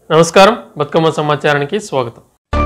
నమస్కారం బతుకమ్మ సమాచారానికి స్వాగతం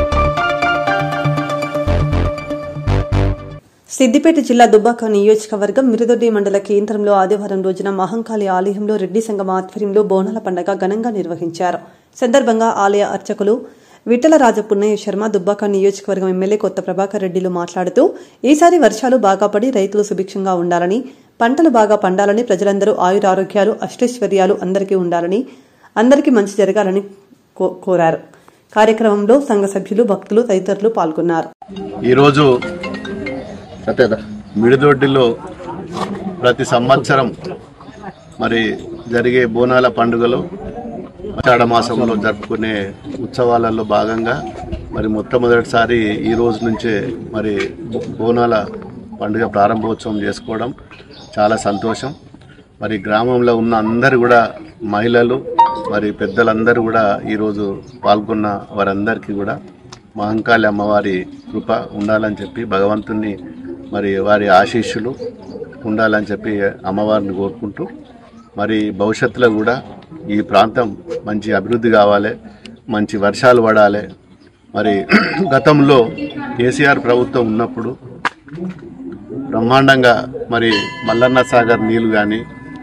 సిద్దిపేట జిల్లా దుబ్బాక నియోజకవర్గం మిరుదొడ్డి మండల కేంద్రంలో ఆదివారం రోజున మహంకాళి ఆలయంలో రెడ్డి సంఘం ఆధ్వర్యంలో బోనాల పండగ ఘనంగా నిర్వహించారు సందర్భంగా ఆలయ అర్చకులు విఠలరాజ పున్నయ్య శర్మ దుబ్బాక నియోజకవర్గం ఎమ్మెల్యే కొత్త ప్రభాకర్ రెడ్డిలు మాట్లాడుతూ ఈసారి వర్షాలు బాగా పడి రైతులు సుభిక్షంగా ఉండాలని పంటలు బాగా పండాలని ప్రజలందరూ ఆయురారోగ్యాలు అష్టైశ్వర్యాలు అందరికీ ఉండాలని అందరికీ మంచి జరగాలని కో- కోరారు కార్యక్రమంలో సంఘ సభ్యులు భక్తులు తదితరులు పాల్గొన్నారు ఈరోజు మిడిదొడ్డిలో ప్రతి సంవత్సరం మరి జరిగే బోనాల పండుగలో ఆషాఢ మాసంలో జరుపుకునే ఉత్సవాలలో భాగంగా మరి మొట్టమొదటిసారి ఈ రోజు నుంచే మరి బో- బోనాల పండుగ ప్రారంభోత్సవం చేసుకోవడం చాలా సంతోషం మరి గ్రామంలో ఉన్న అందరు కూడా మహిళలు మరి పెద్దలందరూ కూడా ఈరోజు పాల్గొన్న వారందరికీ కూడా మహంకాళి అమ్మవారి కృప ఉండాలని చెప్పి భగవంతుని మరి వారి ఆశీస్సులు ఉండాలని చెప్పి అమ్మవారిని కోరుకుంటూ మరి భవిష్యత్తులో కూడా ఈ ప్రాంతం మంచి అభివృద్ధి కావాలి మంచి వర్షాలు పడాలి మరి గతంలో కేసీఆర్ ప్రభుత్వం ఉన్నప్పుడు బ్రహ్మాండంగా మరి మల్లన్న సాగర్ నీళ్లు కానీ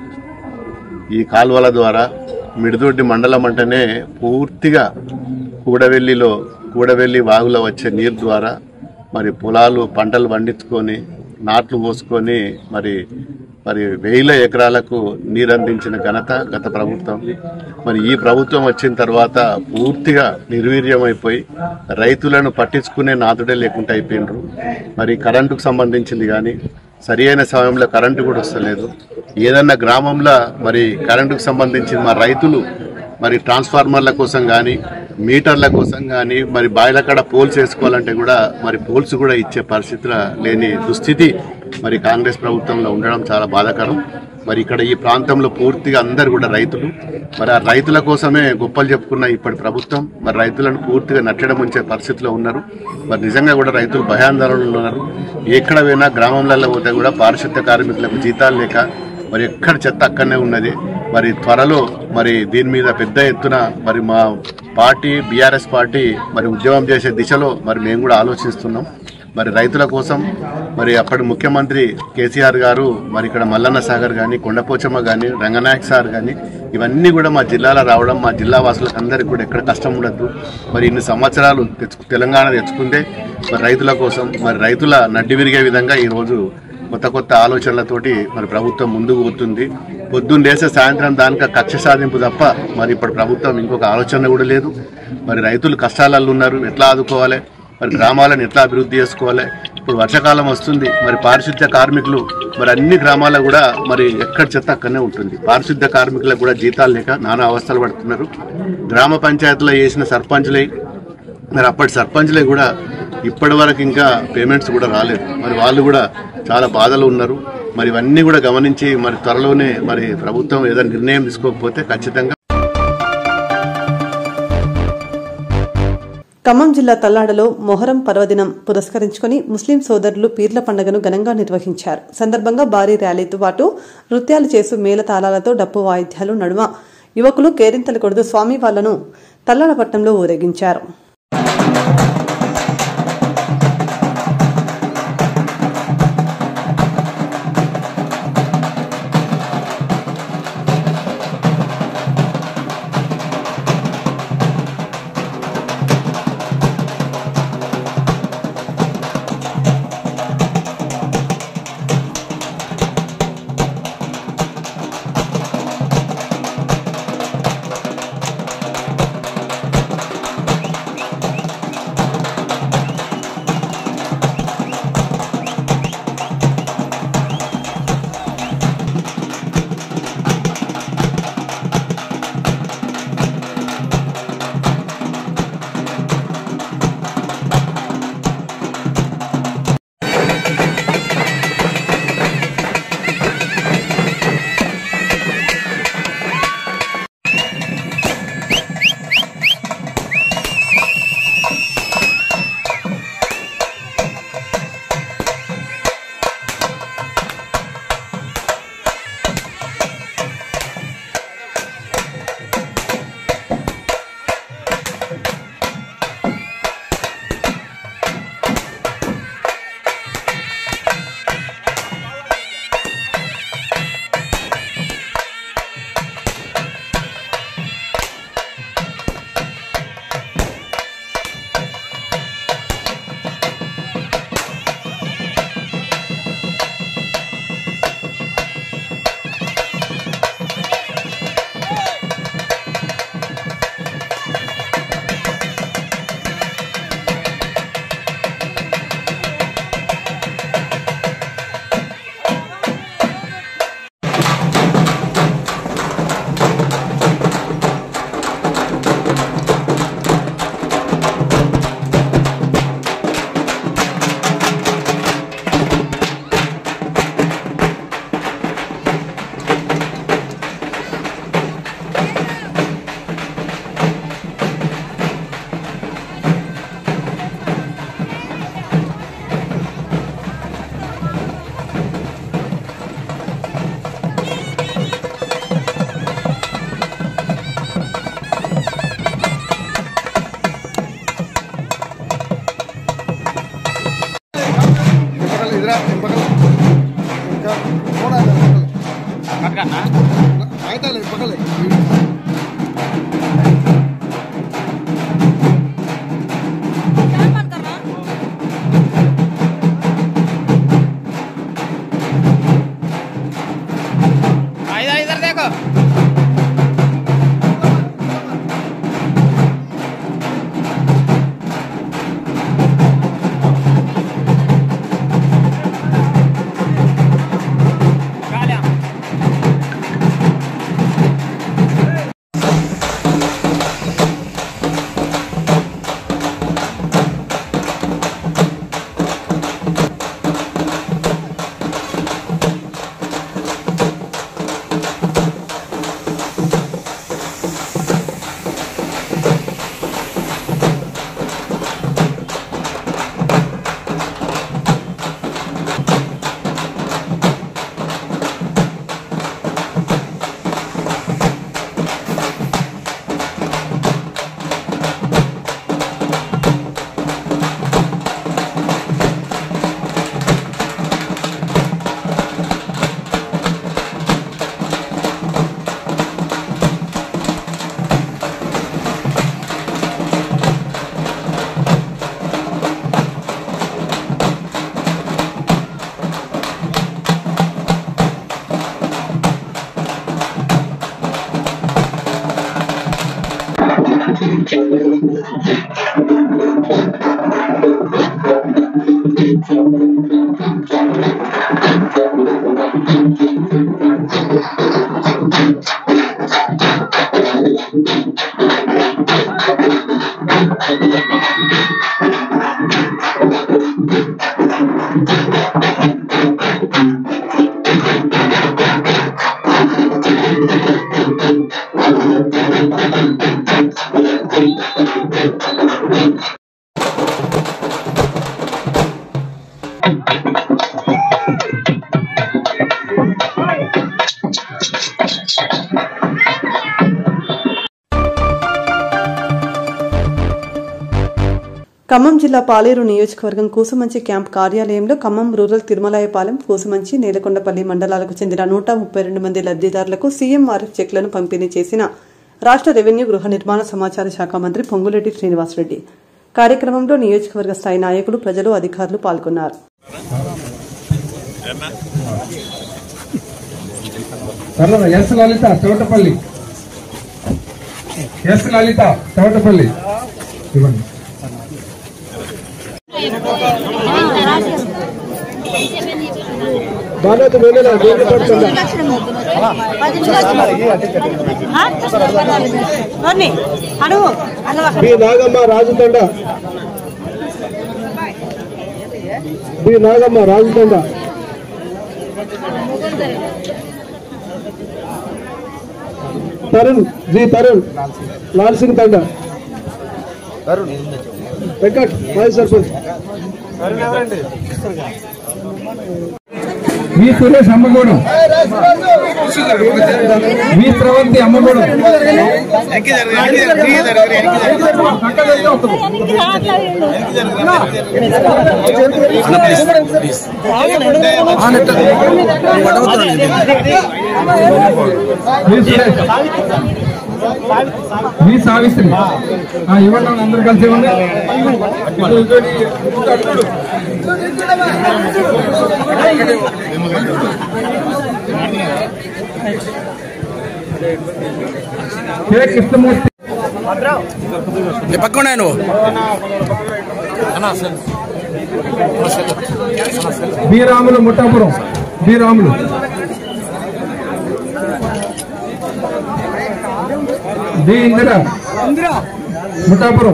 ఈ కాలువల ద్వారా మిడిదొడ్డి మండలం అంటేనే పూర్తిగా కూడవెల్లిలో కూడవెల్లి వాగులో వచ్చే నీరు ద్వారా మరి పొలాలు పంటలు పండించుకొని నాట్లు పోసుకొని మరి మరి వేల ఎకరాలకు నీరు అందించిన ఘనత గత ప్రభుత్వం మరి ఈ ప్రభుత్వం వచ్చిన తర్వాత పూర్తిగా నిర్వీర్యమైపోయి రైతులను పట్టించుకునే నాదుడే లేకుండా అయిపోయినరు మరి కరెంటుకు సంబంధించింది కానీ సరి అయిన సమయంలో కరెంటు కూడా వస్తలేదు ఏదన్నా గ్రామంలో మరి కరెంటుకు సంబంధించి మా రైతులు మరి ట్రాన్స్ఫార్మర్ల కోసం కానీ మీటర్ల కోసం కానీ మరి బాయిల కాడ పోల్స్ వేసుకోవాలంటే కూడా మరి పోల్స్ కూడా ఇచ్చే పరిస్థితుల లేని దుస్థితి మరి కాంగ్రెస్ ప్రభుత్వంలో ఉండడం చాలా బాధాకరం మరి ఇక్కడ ఈ ప్రాంతంలో పూర్తిగా అందరు కూడా రైతులు మరి ఆ రైతుల కోసమే గొప్పలు చెప్పుకున్న ఇప్పటి ప్రభుత్వం మరి రైతులను పూర్తిగా నచ్చడం ఉంచే పరిస్థితిలో ఉన్నారు మరి నిజంగా కూడా రైతులు భయాందోళనలు ఉన్నారు ఎక్కడ పోయినా గ్రామంలలో పోతే కూడా పారిశుద్ధ కార్మికులకు జీతాలు లేక మరి ఎక్కడ చెత్త అక్కడనే ఉన్నది మరి త్వరలో మరి దీని మీద పెద్ద ఎత్తున మరి మా పార్టీ బీఆర్ఎస్ పార్టీ మరి ఉద్యమం చేసే దిశలో మరి మేము కూడా ఆలోచిస్తున్నాం మరి రైతుల కోసం మరి అప్పటి ముఖ్యమంత్రి కేసీఆర్ గారు మరి ఇక్కడ మల్లన్న సాగర్ కానీ కొండపోచమ్మ కానీ రంగనాయక్ సార్ కానీ ఇవన్నీ కూడా మా జిల్లాలో రావడం మా జిల్లా వాసులకు అందరికీ కూడా ఎక్కడ కష్టం ఉండద్దు మరి ఇన్ని సంవత్సరాలు తెచ్చు తెలంగాణ తెచ్చుకుంటే మరి రైతుల కోసం మరి రైతుల నడ్డి విరిగే విధంగా ఈరోజు కొత్త కొత్త ఆలోచనలతోటి మరి ప్రభుత్వం ముందుకు పోతుంది పొద్దున్న లేసే సాయంత్రం దానిక కక్ష సాధింపు తప్ప మరి ఇప్పుడు ప్రభుత్వం ఇంకొక ఆలోచన కూడా లేదు మరి రైతులు కష్టాలలో ఉన్నారు ఎట్లా ఆదుకోవాలి మరి గ్రామాలను ఎట్లా అభివృద్ధి చేసుకోవాలి ఇప్పుడు వర్షాకాలం వస్తుంది మరి పారిశుద్ధ్య కార్మికులు మరి అన్ని గ్రామాల్లో కూడా మరి ఎక్కడ చెత్త అక్కడనే ఉంటుంది పారిశుద్ధ్య కార్మికులకు కూడా జీతాలు లేక నానా అవస్థలు పడుతున్నారు గ్రామ పంచాయతీలో చేసిన సర్పంచులై మరి అప్పటి సర్పంచ్లే కూడా ఇప్పటి వరకు ఇంకా పేమెంట్స్ కూడా రాలేదు మరి వాళ్ళు కూడా చాలా బాధలు ఉన్నారు మరి ఇవన్నీ కూడా గమనించి మరి త్వరలోనే మరి ప్రభుత్వం ఏదైనా నిర్ణయం తీసుకోకపోతే ఖచ్చితంగా ఖమ్మం జిల్లా తల్లాడలో మొహరం పర్వదినం పురస్కరించుకుని ముస్లిం సోదరులు పీర్ల పండుగను ఘనంగా నిర్వహించారు సందర్భంగా భారీ ర్యాలీతో పాటు నృత్యాలు చేస్తూ మేళతాళాలతో డప్పు వాయిద్యాలు నడుమ యువకులు కేరింతలు కొడుతూ స్వామి వాళ్లను తల్లాడపట్నంలో ఊరేగించారు इधर इधर देखो ఖమ్మం జిల్లా పాలేరు నియోజకవర్గం కూసుమంచి క్యాంప్ కార్యాలయంలో ఖమ్మం రూరల్ తిరుమలాయపాలెం కూసుమంచి నేలకొండపల్లి మండలాలకు చెందిన నూట ముప్పై రెండు మంది లబ్దిదారులకు సీఎంఆర్ఎఫ్ చెక్లను పంపిణీ చేసిన రాష్ట్ర రెవెన్యూ గృహ నిర్మాణ సమాచార శాఖ మంత్రి పొంగులేటి శ్రీనివాసరెడ్డి కార్యక్రమంలో నియోజకవర్గ స్థాయి నాయకులు ప్రజలు అధికారులు పాల్గొన్నారు తర్వాత ఎస్ లలిత చోటపల్లి ఎస్ లలిత చోటపల్లి ఇవ్వండి B Nagamma Rajuthanda B Nagamma Rajuthanda Tarun G Tarun Lal Singh Thanda Venkat మాజీ సర్పంచ్ వి సురేష్ అమ్మగూడెం వి ప్రవంతి అమ్మగూడెం పక్కన వెళ్తే వస్తుంది. వి సురేష్ వి సావిత్రి ఆ, ఇవ్వండి అందరు కలిసి ఇవ్వండి ఇటు, ఇటు, ఇటు, అటు చూడు. కే కృష్ణమూర్తి పక్కనే నువ్వు B Ramulu Muttapuram B Ramulu B Indira Muttapuram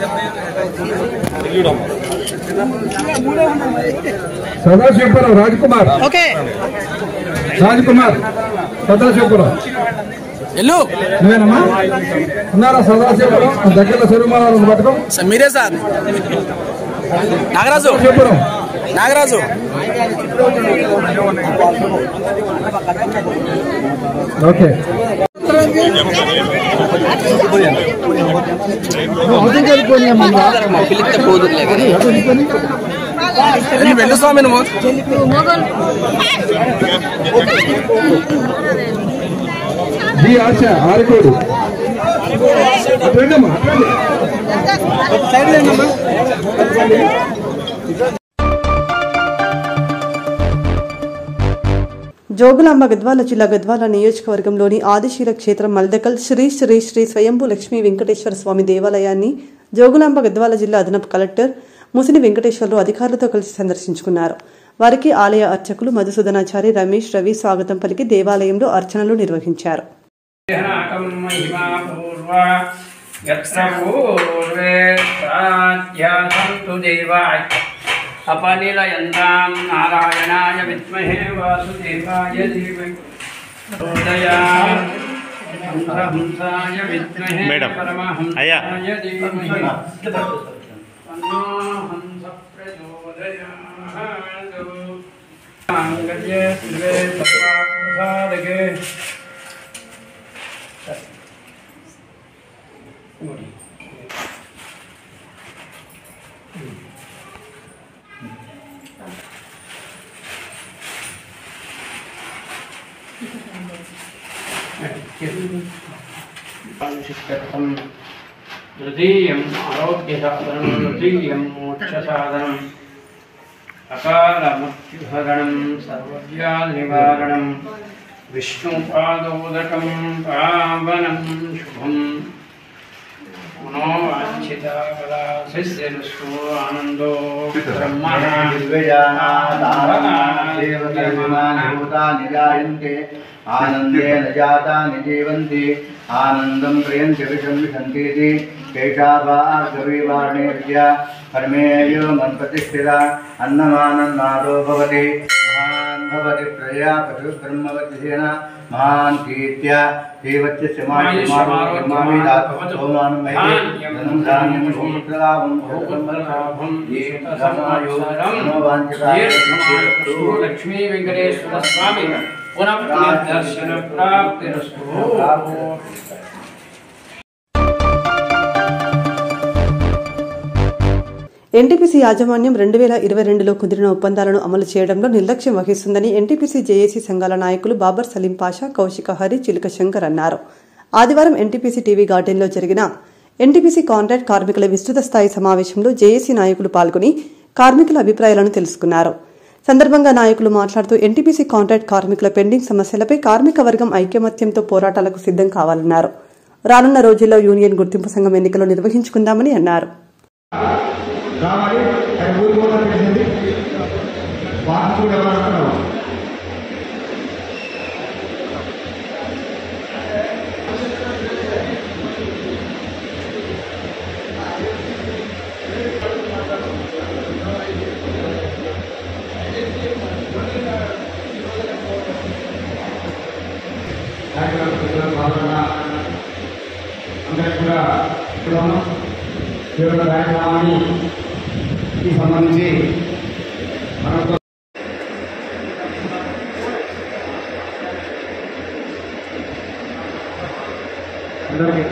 Sadasivapuram Rajkumar okay Rajkumar Sadasivapuram ఎల్లు నువ్వేనమ్మా ఉన్నారా సదాశివపురం దగ్గరలో చెరుమాలను పట్టుకో మీరే సార్ నాగరాజు శివపురం నాగరాజు ఓకే పిలిస్తే పోదులే కానీ వెళ్ళు స్వామి నువ్వు బి ఆశ ఆరుకోడు అట్లండమ్మా అట్లండి జోగులాంబ గద్వాల జిల్లా గద్వాల నియోజకవర్గంలోని ఆదిశీల క్షేత్రం మల్దకల్ శ్రీ శ్రీ శ్రీ స్వయంభూ లక్ష్మీ వెంకటేశ్వర స్వామి దేవాలయాన్ని జోగులాంబ గద్వాల జిల్లా అదనపు కలెక్టర్ ముసిని వెంకటేశ్వర్లు అధికారులతో కలిసి సందర్శించుకున్నారు వారికి ఆలయ అర్చకులు మధుసూదనాచారి రమేష్ రవి స్వాగతం పలికి దేవాలయంలో అర్చనలు నిర్వహించారు ఘనాకం మహిమా పూర్వా యత్ర పూర్వే ప్రాధ్యాసంతు దేవాయ అపనిలయంతాం నారాయణాయ విద్మహే వాసుదేవాయ ధీమహి హంసాయ విద్మహే పరమహంసాయ ధీమహి తన్నో హంస ప్రచోదయాత్ మాంగళ్యే శివే సర్వార్థసాధకే शिष्यर्थं तृतीयम् आरोग्यसाधनं तृतीयं मोक्षसाधनम् अकालमत्युहरणं सर्वव्याधिनिवारणं विष्णुपादोदकं पावनं शुभम् मनो वाञ्छिता शिष्यस्तु आनन्दो ब्रह्मः भूतानि जायन्ते आनन्देन जातानि जीवन्ति आनन्दं प्रियन्ति विषं विशन्तीति केशाभार्गवीवाणेर्य कर्मेयो मन्प्रतिष्ठिता अन्नमानन्नादो भवति महान् भवति प्रजया पशुब्रह्मवति सेन महान् कीर्त्या देवत्यस्य मामि दातोमानं मह्ये धनं धान्यं भूमिप्रलाभं बहुसम्बलाभं లక్ష్మీ వెంకటేశ్వర స్వామి పునఃదర్శన ప్రాప్తిరస్తు ఎన్టీపీసీ యాజమాన్యం రెండు వేల ఇరవై రెండులో కుదిరిన ఒప్పందాలను అమలు చేయడంలో నిర్లక్ష్యం వహిస్తుందని ఎన్టీపీసీ జేఏసీ సంఘాల నాయకులు బాబర్ సలీం పాషా కౌశిక హరి చిలుక శంకర్ అన్నారు ఆదివారం ఎన్టీపీసీ టీవీ గార్డెన్లో జరిగిన ఎన్టీపీసీ కాంట్రాక్ట్ కార్మికుల విస్తృత స్థాయి సమావేశంలో జేఏసీ నాయకులు పాల్గొని కార్మికుల అభిప్రాయాలను తెలుసుకున్నారు సందర్భంగా నాయకులు మాట్లాడుతూ ఎన్టీపీసీ కాంట్రాక్ట్ కార్మికుల పెండింగ్ సమస్యలపై కార్మిక వర్గం ఐక్యమత్యంతో పోరాటాలకు సిద్ధం కావాలన్నారు రానున్న రోజుల్లో యూనియన్ గుర్తింపు సంఘం ఎన్నికలు నిర్వహించుకుందామని అన్నారు రావాలి అది ఊరు కూడా తెలిసింది వాహనం కూడా ఎవరు అంటున్నావు అందరికి కూడా ఇస్తున్నాను. దేవుళ్ళ కార్యక్రమానికి సంబంధించి మనకు అందరికీ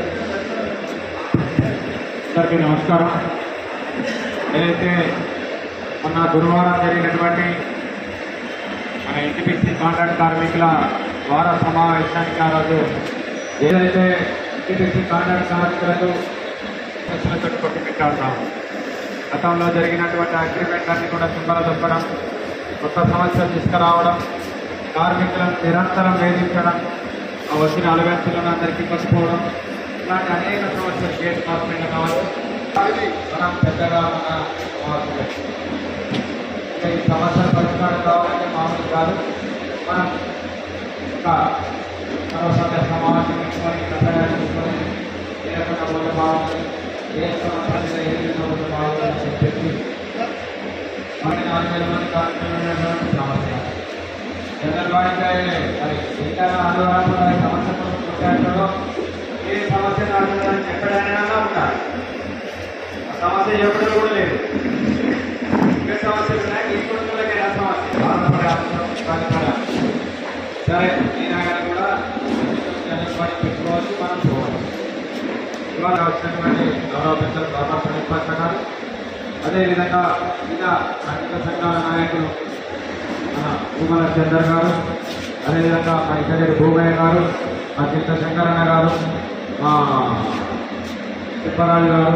అందరికీ నమస్కారం ఏదైతే మొన్న గురువారం జరిగినటువంటి మన ఎన్టీపీసీ కాంట్రాక్ట్ కార్మికుల వార సమావేశానికి ఆ రోజు ఏదైతే ఎన్టీపీసీ కాంట్రాక్ట్ కార్మికులకు ప్రశ్నలతో కొట్టి పెట్టాడుతాము గతంలో జరిగినటువంటి అగ్రిమెంట్లన్నీ కూడా సింబల దొక్కడం కొత్త సమస్యలు తీసుకురావడం కార్మికులను నిరంతరం వేధించడం ఆ వచ్చిన అలవెన్సులను అందరికీ పసిపోవడం ఇలాంటి అనేక సమస్యలు గేట్ డిపార్ట్మెంట్ కావచ్చు అది మనం పెద్దగా మన సమాజంలో. ఇంకా ఈ సమస్యల పరిష్కారం కావాలంటే మామూలు కాదు మనం ఇంకా మరోసారి సమావేశం పెట్టుకొని కథలు తీసుకొని ఏ రకంగా పోతే బాగుంటుంది ఏ సమస్య ఏ విధంగా పోతే బాగుంటుంది అని చెప్పేసి మరి నాలుగు వేల మంది కార్మికులు ఉన్నటువంటి సమస్య జనరల్ వాడితే మరి ఇంకా ఆదివారం సమస్య కోసం కొట్టాడో ఏ సమస్య నడవడానికి ఎక్కడైనా ఉంటారు ఆ సమస్య ఎప్పుడు కూడా లేదు ఏ సమస్యలు ఉన్నాయి ఈ కుటుంబాలకి ఏ సమస్య బాధపడే అవసరం బాధపడే అవసరం. సరే ఈయన కూడా జనరల్ వాడి పెట్టుకోవచ్చు మనం పోవాలి ఇవాళ వచ్చినటువంటి గౌరవ పెద్దలు బాబా సమీప గారు అదేవిధంగా ఇంకా కార్మిక సంఘాల నాయకులు మన భూమల చందర్ గారు అదేవిధంగా మా ఇద్దరు భూమయ్య గారు మా చిత్త శంకరన్న గారు మా తిప్పరాజు గారు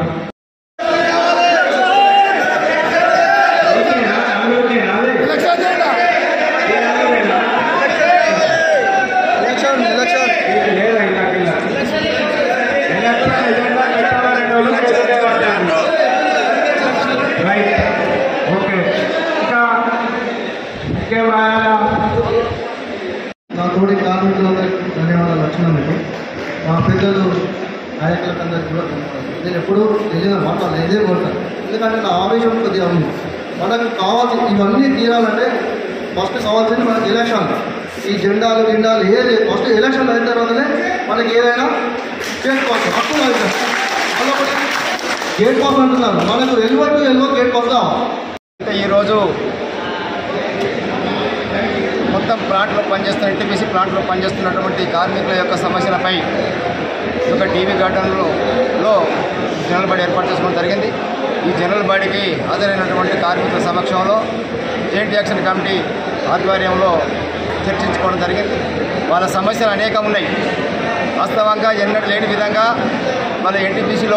ఓకేనా? నాలుగు ఓకేనా? అదే. ఈ నాలుగేనా? ఇది లేదా ఇంకా కింద? ఎలక్షన్ ఎజెండా పెట్టాలని వాళ్ళు చేసే వాళ్ళు. రైట్ ఓకే ఇంకా ఇంకేం రాయాలా నా తోటి కార్మికులందరికీ ధన్యవాదాలు వచ్చినందుకు మా పెద్దలు నాయకులందరికీ కూడా ధన్యవాదాలు నేను ఎప్పుడూ తెలియదు మాట్లాడాలి ఇదే కోరుతాను ఎందుకంటే నా ఆవేశం కొద్దిగా ఉంది మనకు కావాల్సి ఇవన్నీ తీరాలంటే ఫస్ట్ కావాల్సింది మనకి ఎలక్షన్ ఈ జెండాలు గిండాలు ఏది ఫస్ట్ ఎలక్షన్ అయిన తర్వాతనే మనకి ఏదైనా గేట్ పాస్ హక్కు అవుతుంది మళ్ళొకటి గేట్ పాస్ అంటున్నారు మనకు LO to LO gate pass కావాలి అంటే ఈరోజు మొత్తం ప్లాంట్లో పనిచేస్తున్న ఎన్టీపీసీ ప్లాంట్లో పనిచేస్తున్నటువంటి కార్మికుల యొక్క సమస్యలపై ఈ యొక్క టీవీ గార్డెన్లో లో జనరల్ బాడీ ఏర్పాటు చేసుకోవడం జరిగింది ఈ జనరల్ బాడీకి హాజరైనటువంటి కార్మికుల సమక్షంలో జాయింట్ యాక్షన్ కమిటీ ఆధ్వర్యంలో చర్చించుకోవడం జరిగింది వాళ్ళ సమస్యలు అనేకం ఉన్నాయి వాస్తవంగా ఎన్నడూ లేని విధంగా మన ఎన్టీపీసీలో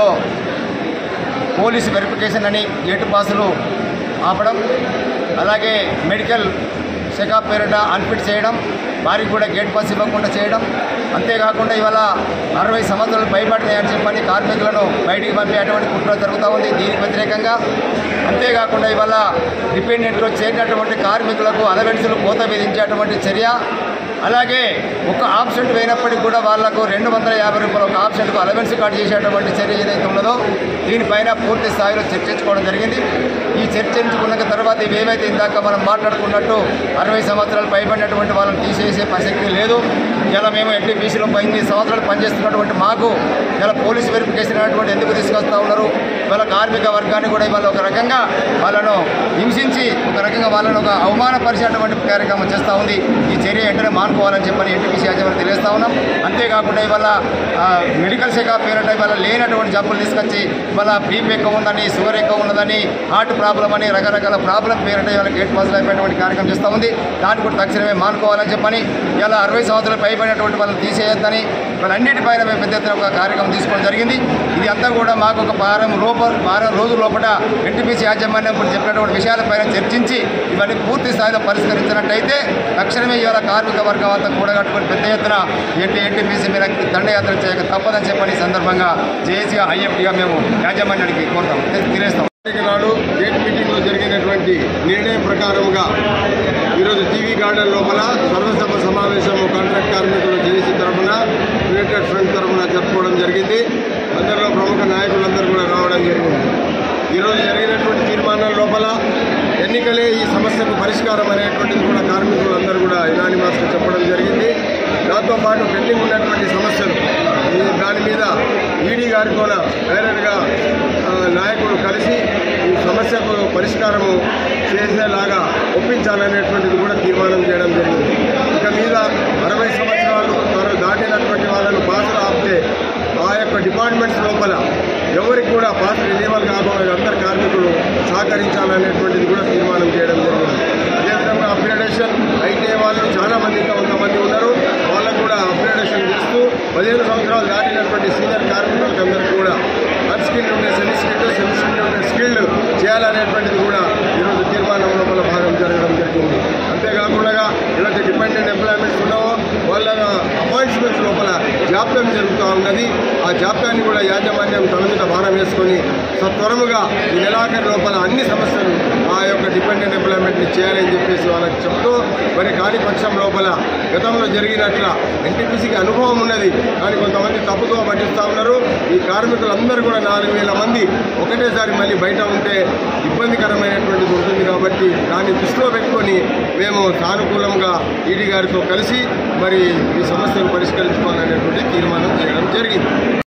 పోలీసు వెరిఫికేషన్ అని గేటు పాసులు ఆపడం అలాగే మెడికల్ చెకప్ పేరిట అన్ఫిట్ చేయడం వారికి కూడా గేట్ పాస్ ఇవ్వకుండా చేయడం అంతేకాకుండా ఇవాళ అరవై సంవత్సరాలు భయపడినాయని చెప్పని కార్మికులను బయటికి పంపేటువంటి కుట్ర జరుగుతూ ఉంది దీనికి వ్యతిరేకంగా అంతేకాకుండా ఇవాళ డిపెండెంట్లో చేరినటువంటి కార్మికులకు అలవెన్సులు కోత విధించేటువంటి చర్య అలాగే ఒక ఆప్షన్ పోయినప్పటికీ కూడా వాళ్లకు రెండు వందల యాభై రూపాయలు ఒక ఆప్షన్కు అలవెన్స్ కట్ చేసేటువంటి చర్య ఏదైతే ఉన్నదో దీనిపైన పూర్తి స్థాయిలో చర్చించుకోవడం జరిగింది ఈ చర్చించుకున్న తర్వాత ఇవి ఏవైతే ఇందాక మనం మాట్లాడుకున్నట్టు అరవై సంవత్సరాలు పైబడినటువంటి వాళ్ళని తీసేసే ప్రసక్తి లేదు ఇలా మేము ఎన్టీపీసీలో ఎనిమిది సంవత్సరాలు పనిచేస్తున్నటువంటి మాకు ఇలా పోలీసు వెరిఫికేషన్ అనేటువంటి ఎందుకు తీసుకొస్తా ఉన్నారు ఇవాళ కార్మిక వర్గాన్ని కూడా ఇవాళ ఒక రకంగా వాళ్ళను హింసించి ఒక రకంగా వాళ్ళను ఒక అవమానపరిచేటువంటి కార్యక్రమం చేస్తూ ఉంది ఈ చర్య వెంటనే మానుకోవాలని చెప్పని ఎన్టీపీసీ యాజమాన్యం తెలియజేస్తా ఉన్నాం అంతేకాకుండా ఇవాళ ఆ, మెడికల్ శాఖ పేరిట ఇవాళ లేనటువంటి జబ్బులు తీసుకొచ్చి ఇవాళ బీపీ ఎక్కువ ఉందని షుగర్ ఎక్కువ ఉన్నదని హార్ట్ ప్రాబ్లం అని రకరకాల ప్రాబ్లం పేరిట ఇవాళ గేట్ పాసులు అయిపోయినటువంటి కార్యక్రమం చేస్తూ ఉంది దాన్ని కూడా తక్షణమే మానుకోవాలని చెప్పని ఇలా అరవై సంవత్సరాలు పైబడినటువంటి వాళ్ళని తీసేయొద్దని వాళ్ళన్నిటిపైన మేము పెద్ద ఎత్తున ఒక కార్యక్రమం తీసుకోవడం జరిగింది ఇది అంతా కూడా మాకు ఒక వారం రూప వారం రోజుల లోపల ఎన్టీపీసీ యాజమాన్యం ఇప్పుడు చెప్పినటువంటి విషయాలపైన చర్చించి ఇవన్నీ పూర్తి స్థాయిలో పరిష్కరించినట్టయితే తక్షణమే ఇవాళ కార్మిక వర్గం అంతా కూడగట్టుకుని పెద్ద ఎత్తున ఎన్టీ ఎన్టీపీసీ మీద దండయాత్ర చేయక తప్పదని చెప్పని ఈ సందర్భంగా జేఏసీగా ఐఎఫ్టీగా మేము యాజమాన్యానికి కోరుతాం తెలియస్తాం నాడు గేట్ మీటింగ్లో జరిగినటువంటి నిర్ణయం ప్రకారముగా ఈరోజు టీవీ గార్డెన్ లోపల సర్వసభ సమావేశం కాంట్రాక్ట్ కార్మికులు జేసీ తరఫున యునైటెడ్ ఫ్రంట్ తరఫున జరుపుకోవడం జరిగింది అందరిలో ప్రముఖ నాయకులందరూ కూడా రావడం జరిగింది ఈరోజు జరిగినటువంటి తీర్మానం లోపల ఎన్నికలే ఈ సమస్యకు పరిష్కారం అనేటువంటిది కూడా కార్మికులందరూ కూడా యునానిమాస్గా చెప్పడం జరిగింది దాంతోపాటు పెండింగ్ ఉన్నటువంటి సమస్యలు ఈ దాని మీద ఈడీ గారితో డైరెక్ట్గా ఆ, నాయకులు కలిసి ఈ సమస్యకు పరిష్కారము చేసేలాగా ఒప్పించాలనేటువంటిది కూడా తీర్మానం చేయడం జరిగింది ఇక మీద అరవై సంవత్సరాలు త్వర దాటినటువంటి వాళ్ళను పాసులు ఆపితే ఆ యొక్క డిపార్ట్మెంట్స్ లోపల ఎవరికి కూడా పాస్ రిలీవల్ కాకుండా అందరు కార్మికులు సహకరించాలనేటువంటిది కూడా తీర్మానం చేయడం జరిగింది అదేవిధంగా అప్గ్రేడేషన్ అయితే వాళ్ళు చాలా మంది ఇంకా కొంతమంది ఉన్నారు వాళ్ళకు కూడా అప్గ్రేడేషన్ చేస్తూ పదిహేను సంవత్సరాలు దాటినటువంటి సీనియర్ కార్మికులకు అందరికీ కూడా అన్స్కిల్డ్ ఉండే సెమీ స్కిల్డ్ సెమీ స్కిల్డ్ ఉండే స్కిల్డ్ చేయాలనేటువంటిది కూడా ఈరోజు తీర్మానం లోపల భాగం జరగడం జరిగింది అంతేకాకుండా ఇలాంటి డిపెండెంట్ ఎంప్లాయ్మెంట్స్ ఉన్నావో వాళ్ళ అపాయింట్మెంట్స్ లోపల జాప్యం జరుగుతూ ఉన్నది ఆ జాప్యాన్ని కూడా యాజమాన్యం తన మీద భారం వేసుకొని సత్వరముగా ఈ నెలాఖరు లోపల అన్ని సమస్యలు ఆ యొక్క డిపెండెంట్ ఎంప్లాయ్మెంట్ని చేయాలని చెప్పేసి వాళ్ళకి చెప్తూ మరి కాని పక్షం లోపల గతంలో జరిగినట్ల ఎన్టీపీసీకి అనుభవం ఉన్నది కానీ కొంతమంది తప్పుతో పట్టిస్తూ ఉన్నారు ఈ కార్మికులందరూ కూడా నాలుగు వేల మంది ఒకటేసారి మళ్ళీ బయట ఉంటే ఇబ్బందికరమైనటువంటిది ఉంటుంది కాబట్టి దాన్ని దృష్టిలో పెట్టుకొని మేము సానుకూలంగా ఈడీ గారితో కలిసి మరి ఈ సమస్యను పరిష్కరించుకోవాలనేటువంటి తీర్మానం చేయడం జరిగింది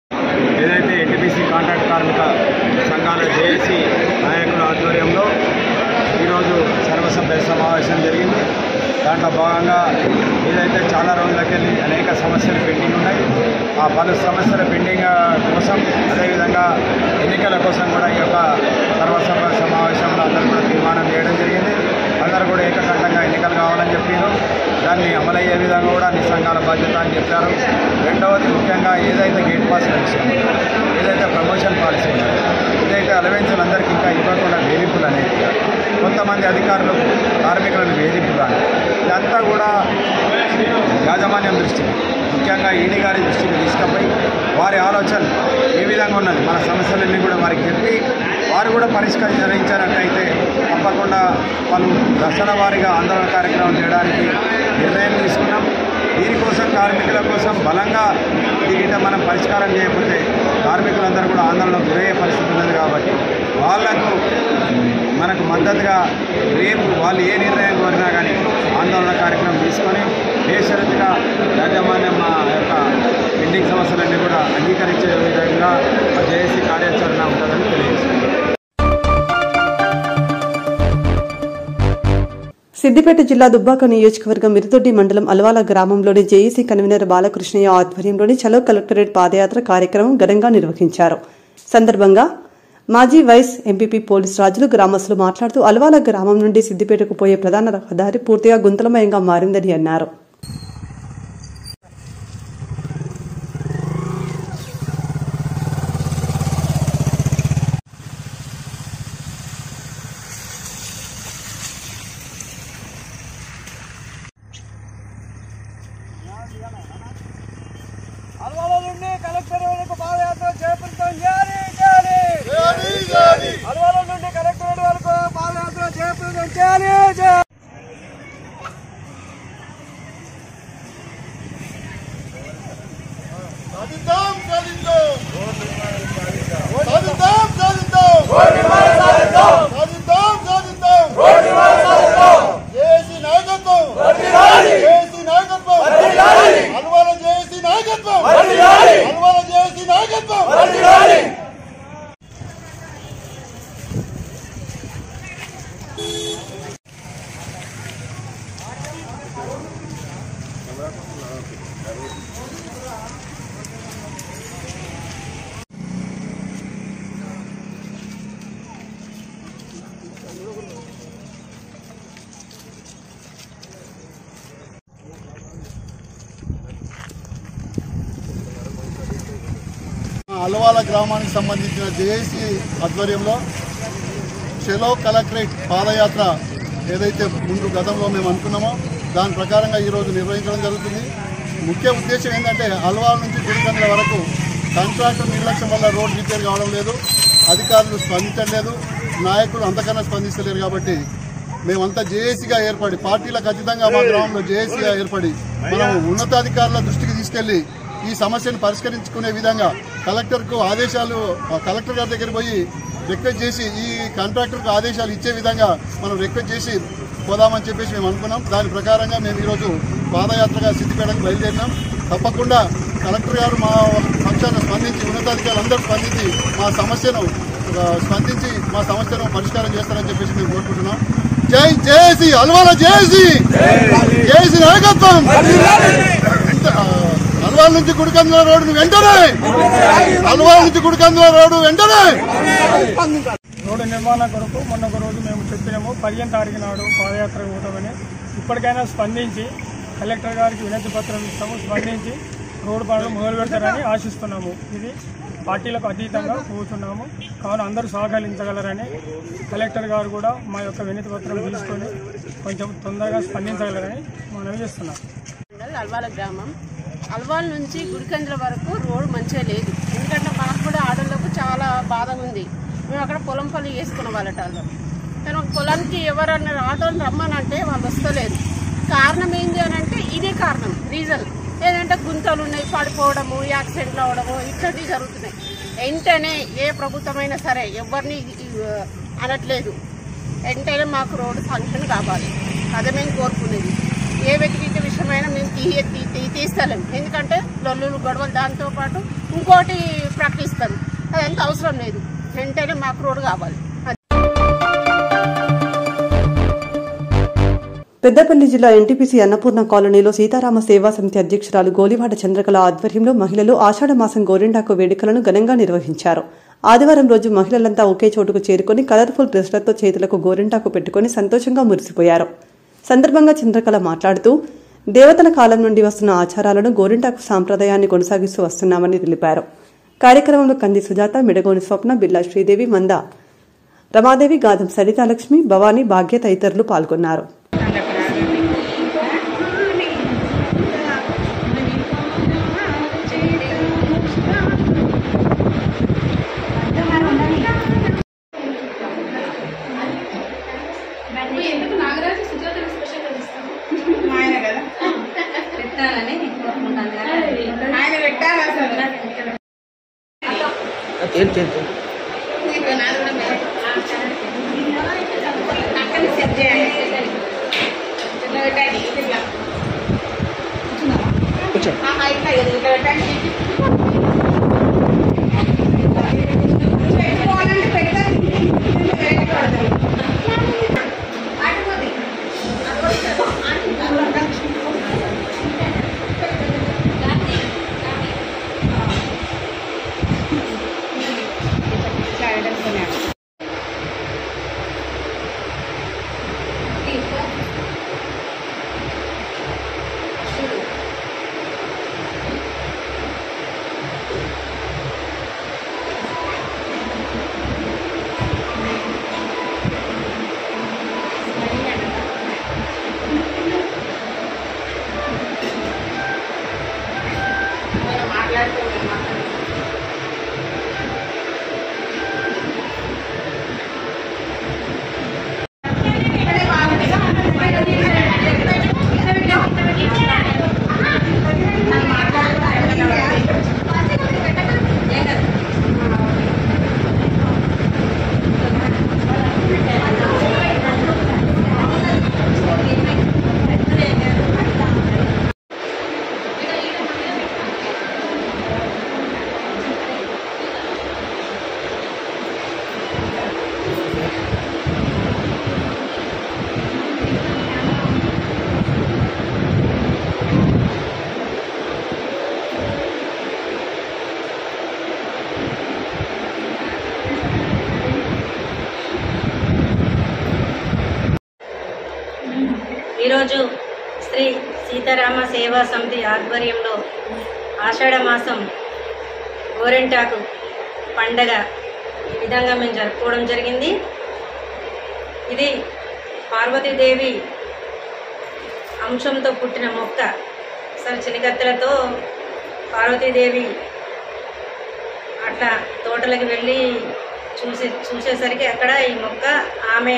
ఏదైతే ఎన్టీపీసీ కాంట్రాక్ట్ కార్మిక సంఘాల జేఏసీ నాయకుల ఆధ్వర్యంలో ఈరోజు సర్వసభ్య సమావేశం జరిగింది దాంట్లో భాగంగా ఏదైతే చాలా రోజులకెళ్ళి అనేక సమస్యలు పెండింగ్ ఉన్నాయి ఆ పలు సమస్యల పెండింగ్ కోసం అదేవిధంగా ఎన్నికల కోసం కూడా ఈ యొక్క సర్వసభ సమావేశంలో అందరూ కూడా తీర్మానం చేయడం జరిగింది అందరూ కూడా ఏకకంఠంగా ఎన్నికలు కావాలని చెప్పారు దాన్ని అమలయ్యే విధంగా కూడా అన్ని సంఘాల బాధ్యత అని చెప్పారు రెండవది ముఖ్యంగా ఏదైతే గేట్ పాస్ విషయం ఏదైతే ప్రమోషన్ పాలసీ ఉందో, ఏదైతే అలవెన్సులు అందరికీ ఇంకా ఇవ్వకుండా వేధింపులు అనేవి కొంతమంది అధికారులు కార్మికులను వేధింపు కానీ ఇదంతా కూడా యాజమాన్యం దృష్టికి ముఖ్యంగా ఈడీ గారి దృష్టికి తీసుకుపోయి వారి ఆలోచన ఏ విధంగా ఉన్నది మన సమస్యలన్నీ కూడా వారికి చెప్పి వారు కూడా పరిష్కరించారట్టయితే తప్పకుండా పలు దశల వారీగా ఆందోళన కార్యక్రమం చేయడానికి నిర్ణయం తీసుకున్నాం దీనికోసం కార్మికుల కోసం బలంగా దిగిట మనం పరిష్కారం చేయకపోతే కార్మికులందరూ కూడా ఆందోళనకు గురయ్యే పరిస్థితి ఉన్నది కాబట్టి వాళ్లకు మనకు మద్దతుగా రేపు వాళ్ళు ఏ నిర్ణయం కోరినా కానీ ఆందోళన కార్యక్రమం తీసుకొని బేషరతుగా యాజమాన్యం మా యొక్క పెండింగ్ సమస్యలన్నీ కూడా అంగీకరించే విధంగా మా జేఏసీ కార్యాచరణ ఉంటుందని తెలియజేస్తున్నాం సిద్దిపేట జిల్లా దుబ్బాక నియోజకవర్గం మిరుదొడ్డి మండలం అల్వాల గ్రామంలోని జేఏసీ కన్వీనర్ బాలకృష్ణయ్య ఆధ్వర్యంలోని చలో కలెక్టరేట్ పాదయాత్ర కార్యక్రమం ఘనంగా నిర్వహించారు సందర్భంగా మాజీ వైస్ ఎంపీపీ పోలీస్ రాజులు గ్రామస్తులు మాట్లాడుతూ అల్వాల గ్రామం నుండి సిద్దిపేటకు పోయే ప్రధాన రహదారి పూర్తిగా గుంతలమయంగా మారిందని అన్నారు అల్వాల నుండి కలెక్టర్ వరకు పాదయాత్ర చేపడతాం చేయాలి చేయాలి అల్వాల నుండి కలెక్టర్ వరకు పాదయాత్ర చేపడతాం చేయాలి చేయాలి సాధిద్దాం సాధిద్దాం సాధిద్దాం సాధిద్దాం సాధిద్దాం సాధిద్దాం జేసీ నాయకత్వం జేసీ నాయకత్వం అల్వాల జేసీ నాయకత్వం అల్వాల జేసీ నాయకత్వం అలవాల గ్రామానికి సంబంధించిన జేఏసీ ఆధ్వర్యంలో చెలో కలెక్టరేట్ పాదయాత్ర ఏదైతే ముందు గతంలో మేము అనుకున్నామో దాని ప్రకారంగా ఈరోజు నిర్వహించడం జరుగుతుంది ముఖ్య ఉద్దేశం ఏంటంటే అల్వాల నుంచి గుడికండ్ల వరకు కాంట్రాక్టర్ నిర్లక్ష్యం వల్ల రోడ్ రిపేర్ కావడం లేదు అధికారులు స్పందించలేదు నాయకులు అంతకన్నా స్పందిస్తలేరు కాబట్టి మేమంతా జేఏసీగా ఏర్పడి పార్టీలకు అతీతంగా మా గ్రామంలో జేఏసీగా ఏర్పడి మనం ఉన్నతాధికారుల దృష్టికి తీసుకెళ్లి ఈ సమస్యను పరిష్కరించుకునే విధంగా కలెక్టర్కు ఆదేశాలు ఆ కలెక్టర్ గారి దగ్గర పోయి రిక్వెస్ట్ చేసి ఈ కాంట్రాక్టర్కు ఆదేశాలు ఇచ్చే విధంగా మనం రిక్వెస్ట్ చేసి పోదామని చెప్పేసి మేము అనుకున్నాం దాని ప్రకారంగా మేము ఈరోజు పాదయాత్రగా సిద్దిపేటకు బయలుదేరినాం తప్పకుండా కలెక్టర్ గారు మా పక్షాన స్పందించి ఉన్నతాధికారులు అందరూ స్పందించి మా సమస్యను ఆ, స్పందించి మా సమస్యను పరిష్కారం చేస్తారని చెప్పేసి మేము కోరుకుంటున్నాం జై జేసీ అల్వాల జేసీ జేసీ నాయకత్వం ఇంత- ఆ, అల్వాల్ నుంచి గుడికందుల రోడ్డు వెంటనే అల్వాల్ నుంచి గుడికందుల రోడ్డు వెంటనే రోడ్డు నిర్మాణం కొరకు మొన్న ఒక రోజు మేము చెప్పినాము పదిహేను తారీఖు నాడు పాదయాత్ర పోతామని ఇప్పటికైనా స్పందించి కలెక్టర్ గారికి వినతి పత్రం ఇస్తాము స్పందించి రోడ్డు పనులు మొదలు పెడతారని ఆశిస్తున్నాము ఇది పార్టీలకు అతీతంగా పోతున్నాము కావున అందరూ సహకరించగలరని కలెక్టర్ గారు కూడా మా యొక్క వినతి పత్రం తీసుకొని కొంచెం తొందరగా స్పందించగలరని మనవి చేస్తున్నాం మండల్ అల్వాల గ్రామం అల్వాల్ నుంచి గుడికండ్ల వరకు రోడ్ మంచిగా లేదు ఎందుకంటే మనకు కూడా ఆడోళ్ళకు చాలా బాధగా ఉంది మేము అక్కడ పొలం పనులు చేసుకున్న వాళ్ళట వాళ్ళు కానీ ఒక పొలానికి ఎవరన్నా ఆటోని రమ్మనంటే వాళ్ళు వస్తలేరు కారణం ఏంటి అని అంటే ఇదే కారణం రీజన్ ఏంటంటే గుంతలు ఉన్నాయి పడిపోవడము యాక్సిడెంట్లు అవడము ఇట్లాంటివి జరుగుతున్నాయి వెంటనే ఏ ప్రభుత్వమైనా సరే ఎవరిని ఆ, అనట్లేదు వెంటనే మాకు రోడ్డు ఫంక్షన్ కావాలి అదే మేము కోరుకునేది ఏ వ్యక్తిగత విషయమైనా మేము తీయ తీ- తీ- తీస్తలేం ఎందుకంటే లొల్లులు గొడవలు దాంతో పాటు ఇంకోటి ప్రకటిస్తారు అదంతా అవసరం లేదు వెంటనే మాకు రోడ్డు కావాలి పెద్దపల్లి జిల్లా ఎన్టీపీసీ అన్నపూర్ణ కాలనీలో సీతారామ సేవా సమితి అధ్యక్షురాలు గోలివాడ చంద్రకళ ఆధ్వర్యంలో మహిళలు ఆషాఢ మాసం గోరిండాకు వేడుకలను ఘనంగా నిర్వహించారు ఆదివారం రోజు మహిళలంతా ఒకే చోటుకు చేరుకొని కలర్ఫుల్ డ్రెస్లతో చేతులకు గోరింటాకు పెట్టుకొని సంతోషంగా మురిసిపోయారు సందర్భంగా చంద్రకళ మాట్లాడుతూ దేవతల కాలం నుండి వస్తున్న ఆచారాలను గోరింటాకు సాంప్రదాయాన్ని కొనసాగిస్తూ వస్తున్నామని తెలిపారు కార్యక్రమంలో కంది సుజాత మిడగోని స్వప్న బిల్లా శ్రీదేవి మంద రమాదేవి గాదం సరితాలక్ష్మి భవానీ భాగ్య తదితరులు పాల్గొన్నారు ఎందుకు నాగరాజు సుజాత స్పెషల్ ఆయన కదా పెట్టాలని కోరుకుంటాను ఆయన పెట్టాలి అసలు నీకు నాది కూడా మీరు. అక్కడ సెట్ చేయాలి ఇట్లా పెట్టండి ఇట్లా ఆహా, ఇట్లా ఇది ఇట్లా పెట్టండి పెట్టుకోవాలంటే పెడతారు పెట్టుకోవాలి ఈరోజు శ్రీ సీతారామ సేవా సమితి ఆధ్వర్యంలో ఆషాఢ మాసం గోరెంటాకు పండగ ఈ విధంగా మేము జరుపుకోవడం జరిగింది ఇది పార్వతీదేవి అంశంతో పుట్టిన మొక్క అసలు చినికత్తెలతో పార్వతీదేవి అట్లా తోటలకు వెళ్ళి చూసే చూసేసరికి అక్కడ ఈ మొక్క ఆమె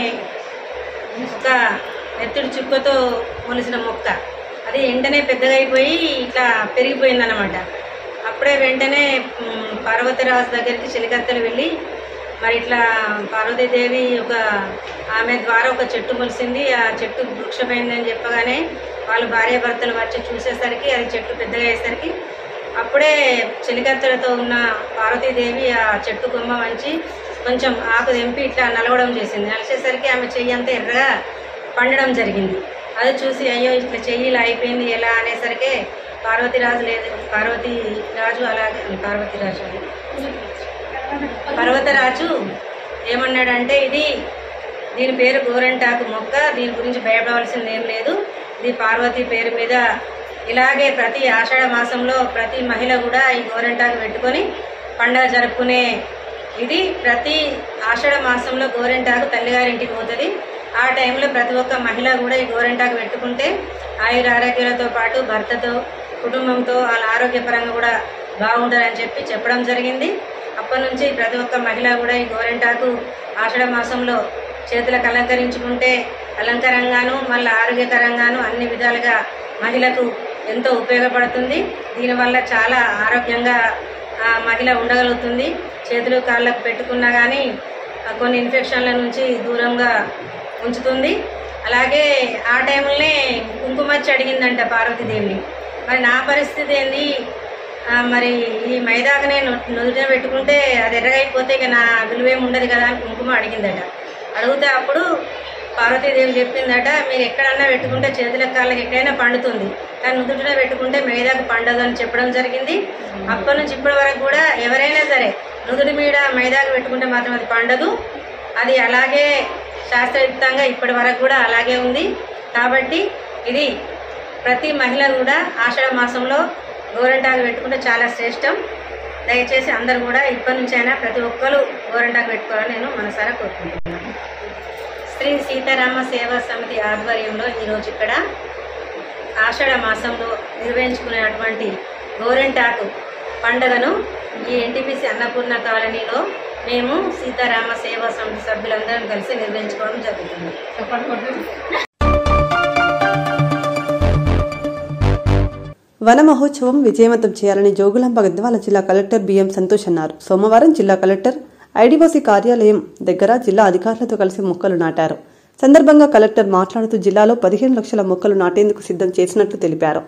ఒక నెత్తుడి చుక్కతో మొలిసిన మొక్క అది వెంటనే పెద్దగా అయిపోయి ఇట్లా పెరిగిపోయిందన్నమాట అప్పుడే వెంటనే మ్, పార్వతీరాజు దగ్గరికి చిలికత్తెలు వెళ్ళి మరి ఇట్లా పార్వతీదేవి ఒక ఆమె ద్వారా ఒక చెట్టు మొలిసింది ఆ చెట్టు వృక్షమైందని చెప్పగానే వాళ్ళు భార్యాభర్తలు వచ్చి చూసేసరికి అది చెట్టు పెద్దగా అయ్యేసరికి అప్పుడే చెలికత్తెలతో ఉన్న పార్వతీదేవి ఆ చెట్టు కొమ్మ మంచి కొంచెం ఆకు తెంపి ఇట్లా నలవడం చేసింది నలిచేసరికి ఆమె చెయ్యి అంతా ఎర్రగా పండడం జరిగింది అది చూసి అయ్యో ఇట్లా చెయ్యి ఇలా అయిపోయింది ఎలా అనేసరికి పార్వతీరాజు లేదు పార్వతీరాజు అలాగే పార్వతీరాజు అని. పర్వతరాజు ఏమన్నాడంటే ఇది దీని పేరు గోరంటాకు మొక్క దీని గురించి భయపడవలసింది ఏం లేదు ఇది పార్వతి పేరు మీద ఇలాగే ప్రతి ఆషాఢ మాసంలో ప్రతి మహిళ కూడా ఈ గోరంటాకు పెట్టుకొని పండగ జరుపుకునే ఇది ప్రతి ఆషాఢ మాసంలో గోరెంటాకు తల్లిగారింటికి పోతుంది ఆ టైంలో ప్రతి ఒక్క మహిళ కూడా ఈ గోరెంటాకు పెట్టుకుంటే ఆయుర ఆరోగ్యాలతో పాటు భర్తతో కుటుంబంతో వాళ్ళ ఆరోగ్యపరంగా కూడా బాగుంటారని చెప్పి చెప్పడం జరిగింది అప్పటి నుంచి ప్రతి ఒక్క మహిళ కూడా ఈ గోరెంటాకు ఆషాఢ మాసంలో చేతులకు అలంకరించుకుంటే అలంకరంగాను మళ్ళీ ఆరోగ్యకరంగాను అన్ని విధాలుగా మహిళకు ఎంతో ఉపయోగపడుతుంది దీనివల్ల చాలా ఆరోగ్యంగా ఆ, మహిళ ఉండగలుగుతుంది చేతులు కాళ్ళకు పెట్టుకున్నా కానీ కొన్ని ఇన్ఫెక్షన్ల నుంచి దూరంగా ఉంచుతుంది అలాగే ఆ టైంలోనే కుంకుమచ్చి అడిగిందంట పార్వతీదేవిని మరి నా పరిస్థితి ఏంది ఆ, మరి ఈ మైదాకనే నుదుట పెట్టుకుంటే అది ఎర్రగైపోతే ఇక నా విలువేం ఉండదు కదా అని కుంకుమ అడిగిందట అడిగితే అప్పుడు పార్వతీదేవి చెప్పిందట మీరు ఎక్కడన్నా పెట్టుకుంటే చేతుల కాళ్ళకి ఎక్కడైనా పండుతుంది కానీ నుదుటిన పెట్టుకుంటే మైదాకు పండదు అని చెప్పడం జరిగింది అప్పటి నుంచి ఇప్పటి వరకు కూడా ఎవరైనా సరే నుదుటి మీద మైదాకు పెట్టుకుంటే మాత్రం అది పండదు అది అలాగే శాస్త్రయుక్తంగా ఇప్పటి వరకు కూడా అలాగే ఉంది కాబట్టి ఇది ప్రతి మహిళ కూడా ఆషాఢ మాసంలో గోరంటాకు పెట్టుకుంటే చాలా శ్రేష్టం దయచేసి అందరూ కూడా ఇప్పటి నుంచైనా ప్రతి ఒక్కరు గోరంటాకు పెట్టుకోవాలని నేను మనసారా కోరుకుంటున్నాను శ్రీ సీతారామ సేవా సమితి ఆధ్వర్యంలో ఈరోజు ఇక్కడ ఆషాఢ మాసంలో నిర్వహించుకునేటువంటి గోరెంటాకు పండుగను ఈ ఎన్టీపీసీ అన్నపూర్ణ కాలనీలో మేము సీతారామ సేవా సమితి సభ్యులందరం కలిసి నిర్వహించుకోవడం జరుగుతుంది వన మహోత్సవం విజయవంతం చేయాలని జోగులాంబ గద్వాల జిల్లా కలెక్టర్ బిఎం సంతోష్ అన్నారు సోమవారం జిల్లా కలెక్టర్ ఐడీఓసీ కార్యాలయం దగ్గర జిల్లా అధికారులతో కలిసి మొక్కలు నాటారు సందర్భంగా కలెక్టర్ మాట్లాడుతూ జిల్లాలో పదిహేను లక్షల మొక్కలు నాటేందుకు సిద్ధం చేసినట్లు తెలిపారు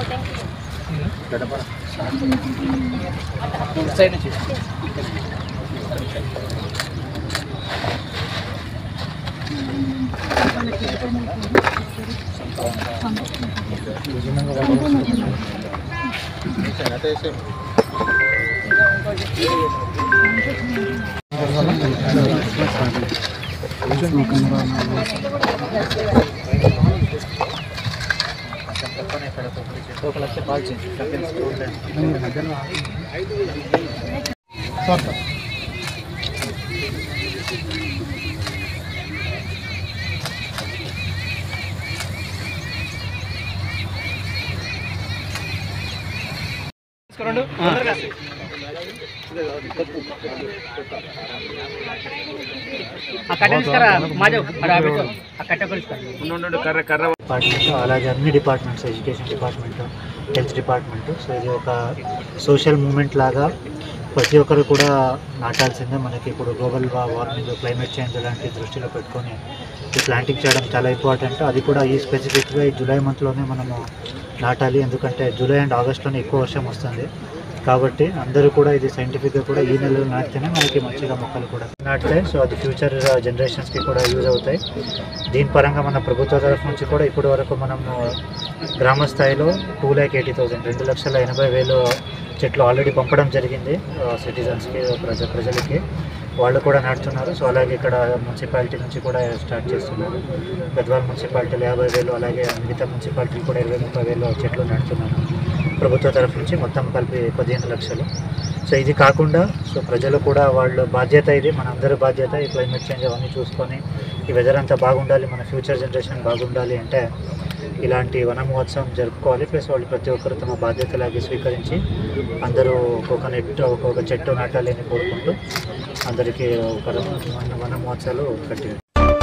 డిపార్ట్మెంట్ అలాగే అన్ని departments education department health department so ఇది ఒక సోషల్ మూమెంట్ లాగా ప్రతి ఒక్కరు కూడా నాటాల్సిందే మనకి ఇప్పుడు గ్లోబల్ వార్మింగ్ క్లైమేట్ చేంజ్ లాంటి దృష్టిలో పెట్టుకొని ఈ ప్లాంటింగ్ చేయడం చాలా ఇంపార్టెంట్ అది కూడా ఈ స్పెసిఫిక్గా ఈ జూలై మంత్లోనే మనము నాటాలి ఎందుకంటే జూలై అండ్ ఆగస్ట్లోనే ఎక్కువ వర్షం వస్తుంది కాబట్టి అందరూ కూడా ఇది సైంటిఫిక్గా కూడా ఈ నెలలో నాటితేనే మనకి మంచిగా మొక్కలు కూడా నాటుతాయి సో అది ఫ్యూచర్ జనరేషన్స్కి కూడా యూజ్ అవుతాయి దీని పరంగా మన ప్రభుత్వ తరఫు నుంచి కూడా ఇప్పటి వరకు మనము గ్రామ స్థాయిలో టూ ల్యాక్ ఎయిటీ థౌసండ్ రెండు లక్షల ఎనభై వేలు చెట్లు ఆల్రెడీ పంపడం జరిగింది సిటిజన్స్కి ప్రజ ప్రజలకి వాళ్ళు కూడా నాటుతున్నారు సో అలాగే ఇక్కడ మున్సిపాలిటీ నుంచి కూడా స్టార్ట్ చేస్తున్నారు గద్వాల మున్సిపాలిటీలో యాభై వేలు అలాగే మిగతా మున్సిపాలిటీలు కూడా ఇరవై ముప్పై వేలు చెట్లు నాటుతున్నారు ప్రభుత్వ తరఫు నుంచి మొత్తం కలిపి పదిహేను లక్షలు సో ఇది కాకుండా సో ప్రజలు కూడా వాళ్ళు బాధ్యత ఇది మన అందరి బాధ్యత ఈ క్లైమేట్ చేంజ్ అవన్నీ చూసుకొని ఈ వెదర్ అంతా బాగుండాలి మన ఫ్యూచర్ జనరేషన్ బాగుండాలి అంటే ఇలాంటి వన మహోత్సవం జరుపుకోవాలి ప్లస్ వాళ్ళు ప్రతి ఒక్కరు తమ బాధ్యతలాగే స్వీకరించి అందరూ ఒక్కొక్క నెట్ ఒక్కొక్క చెట్టు నాటాలి అని కోరుకుంటూ అందరికీ ఒక వన వన మహోత్సవాలు కట్టి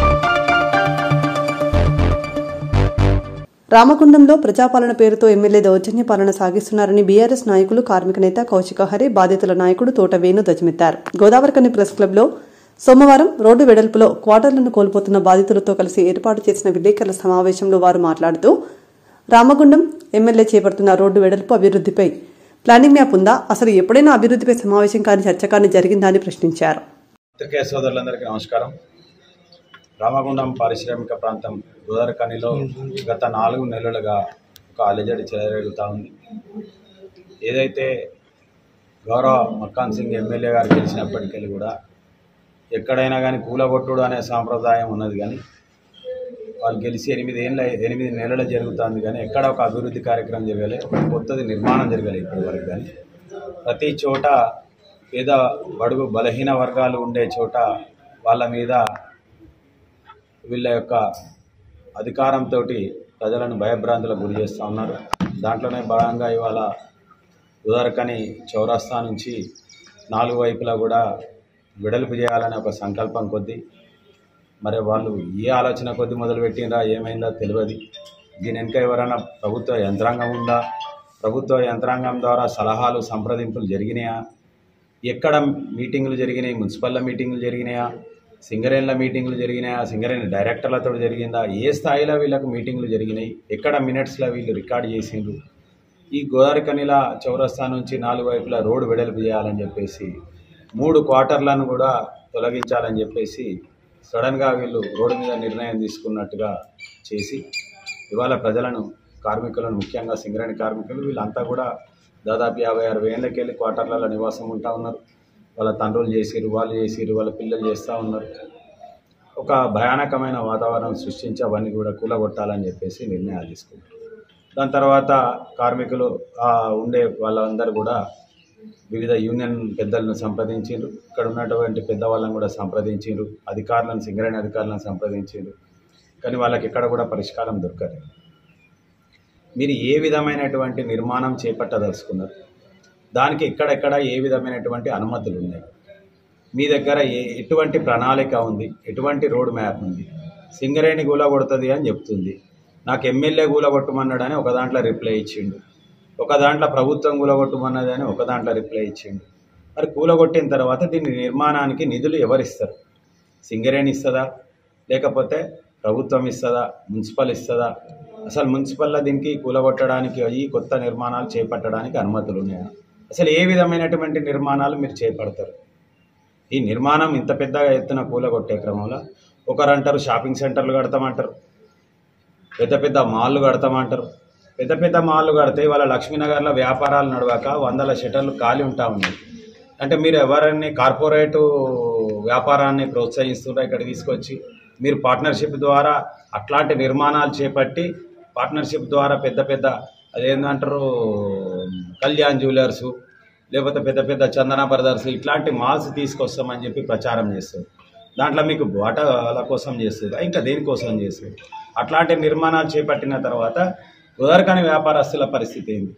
రామగుండంలో ప్రజాపాలన పేరుతో ఎమ్మెల్యే దౌర్జన్య పాలన సాగిస్తున్నారని బీఆర్ఎస్ నాయకులు కార్మిక నేత కౌశిక హరి బాధితుల నాయకుడు తోట వేణు ధ్వజమెత్తారు గోదావరికని ప్రెస్ క్లబ్లో సోమవారం రోడ్డు వెడల్పులో క్వార్టర్లను కోల్పోతున్న బాధితులతో కలిసి ఏర్పాటు చేసిన విలేకరుల సమావేశంలో వారు మాట్లాడుతూ రామగుండం ఎమ్మెల్యే చేపడుతున్న రోడ్డు వెడల్పు అభివృద్ధిపై ప్లానింగ్ మ్యాప్ ఉందా అసలు ఎప్పుడైనా అభివృద్ధిపై సమావేశం కానీ చర్చ కానీ జరిగిందా అని ప్రశ్నించారు పత్రికా సోదరులందరికీ నమస్కారం రామగుండం పారిశ్రామిక ప్రాంతం గోదావరిఖనిలో గత నాలుగు నెలలుగా ఒక అలజడి చెలరేగుతూ ఉంది ఏదైతే గౌరవ మక్కాన్ సింగ్ ఎమ్మెల్యే గారు గెలిచినప్పటికీ కూడా ఎక్కడైనా కానీ కూలగొట్టుడు అనే సాంప్రదాయం ఉన్నది కానీ వాళ్ళు గెలిచి ఎనిమిది ఏళ్ళ ఎనిమిది నెలలు జరుగుతుంది కానీ ఎక్కడ ఒక అభివృద్ధి కార్యక్రమం జరగలే ఒక కొత్తది నిర్మాణం జరగలేదు ఇప్పటి వరకు కానీ ప్రతి చోట పేద బడుగు బలహీన వర్గాలు ఉండే చోట వాళ్ళ మీద వీళ్ళ యొక్క అధికారంతో ప్రజలను భయభ్రాంతులకు గురి చేస్తూ ఉన్నారు దాంట్లోనే భాగంగా ఇవాళ ఉదరకని చౌరస్తా నుంచి నాలుగు వైపులా కూడా వెడల్పు చేయాలనే ఒక సంకల్పం కొద్దీ మరి వాళ్ళు ఏ ఆలోచన కొద్ది మొదలుపెట్టినరా ఏమైందో తెలియదు దీని వెనుక ఎవరైనా ప్రభుత్వ యంత్రాంగం ఉందా ప్రభుత్వ యంత్రాంగం ద్వారా సలహాలు సంప్రదింపులు జరిగినాయా ఎక్కడ మీటింగులు జరిగినాయి మున్సిపల్ల మీటింగులు జరిగినాయా సింగరేన్ల మీటింగులు జరిగినాయా సింగరేన్ డైరెక్టర్లతో జరిగిందా ఏ స్థాయిలో వీళ్ళకు మీటింగులు జరిగినాయి ఎక్కడ మినిట్స్లో వీళ్ళు రికార్డ్ చేసిండ్రు ఈ గోదావరి కనిల చౌరస్తా నుంచి నాలుగు వైపులా రోడ్డు వెడల్పు చేయాలని చెప్పేసి మూడు క్వార్టర్లను కూడా తొలగించాలని చెప్పేసి సడన్గా వీళ్ళు రోడ్డు మీద నిర్ణయం తీసుకున్నట్టుగా చేసి ఇవాళ ప్రజలను కార్మికులను ముఖ్యంగా సింగరేణి కార్మికులు వీళ్ళంతా కూడా దాదాపు యాభై అరవై ఏళ్ళకి వెళ్ళి క్వార్టర్లలో నివాసం ఉంటా ఉన్నారు వాళ్ళ తండ్రులు చేసిరు వాళ్ళు చేసిరు వాళ్ళ పిల్లలు చేస్తూ ఉన్నారు ఒక భయానకమైన వాతావరణం సృష్టించి అవన్నీ కూడా కూలగొట్టాలని చెప్పేసి నిర్ణయాలు తీసుకున్నారు దాని తర్వాత కార్మికులు ఆ ఉండే వాళ్ళందరూ కూడా వివిధ యూనియన్ పెద్దలను సంప్రదించారు ఇక్కడ ఉన్నటువంటి పెద్దవాళ్ళని కూడా సంప్రదించారు అధికారులను సింగరేణి అధికారులను సంప్రదించారు కానీ వాళ్ళకి ఎక్కడ కూడా పరిష్కారం దొరకలేదు మీరు ఏ విధమైనటువంటి నిర్మాణం చేపట్టదలుచుకున్నారు దానికి ఎక్కడెక్కడ ఏ విధమైనటువంటి అనుమతులు ఉన్నాయి మీ దగ్గర ఏ ఎటువంటి ప్రణాళిక ఉంది ఎటువంటి రోడ్ మ్యాప్ ఉంది సింగరేణి గూల కొడుతుంది అని చెప్తుంది నాకు ఎమ్మెల్యే గూల కొట్టమన్నాడని ఒక దాంట్లో రిప్లై ఇచ్చిండు ఒక దాంట్లో ప్రభుత్వం కూలగొట్టమన్నది అని ఒక దాంట్లో రిప్లై ఇచ్చిండు మరి కూలగొట్టిన తర్వాత దీని నిర్మాణానికి నిధులు ఎవరిస్తారు సింగరేణి ఇస్తుందా లేకపోతే ప్రభుత్వం ఇస్తుందా మున్సిపల్ ఇస్తుందా అసలు మున్సిపల్లో దీనికి కూలగొట్టడానికి ఈ కొత్త నిర్మాణాలు చేపట్టడానికి అనుమతులు ఉన్నాయా అసలు ఏ విధమైనటువంటి నిర్మాణాలు మీరు చేపడతారు ఈ నిర్మాణం ఇంత పెద్దగా ఎత్తున కూలగొట్టే క్రమంలో ఒకరు అంటారు షాపింగ్ సెంటర్లు కడతామంటారు పెద్ద పెద్ద మాల్లు కడతామంటారు పెద్ద పెద్ద మాల్లు కడితే వాళ్ళ లక్ష్మీనగర్లో వ్యాపారాలు నడవక వందల షటర్లు ఖాళీ ఉంటా ఉన్నాయి అంటే మీరు ఎవరన్నీ కార్పొరేటు వ్యాపారాన్ని ప్రోత్సహిస్తున్నారు ఇక్కడ తీసుకొచ్చి మీరు పార్ట్నర్షిప్ ద్వారా అట్లాంటి నిర్మాణాలు చేపట్టి పార్ట్నర్షిప్ ద్వారా పెద్ద పెద్ద అదేంటంటారు కళ్యాణ్ జ్యువెలర్సు లేకపోతే పెద్ద పెద్ద చందన బ్రదర్స్ ఇట్లాంటి మాల్స్ తీసుకొస్తామని చెప్పి ప్రచారం చేస్తారు దాంట్లో మీకు బాటల కోసం చేస్తుంది ఇంకా దేనికోసం చేస్తుంది అట్లాంటి నిర్మాణాలు చేపట్టిన తర్వాత ఉదరకని వ్యాపారస్తుల పరిస్థితి ఏంది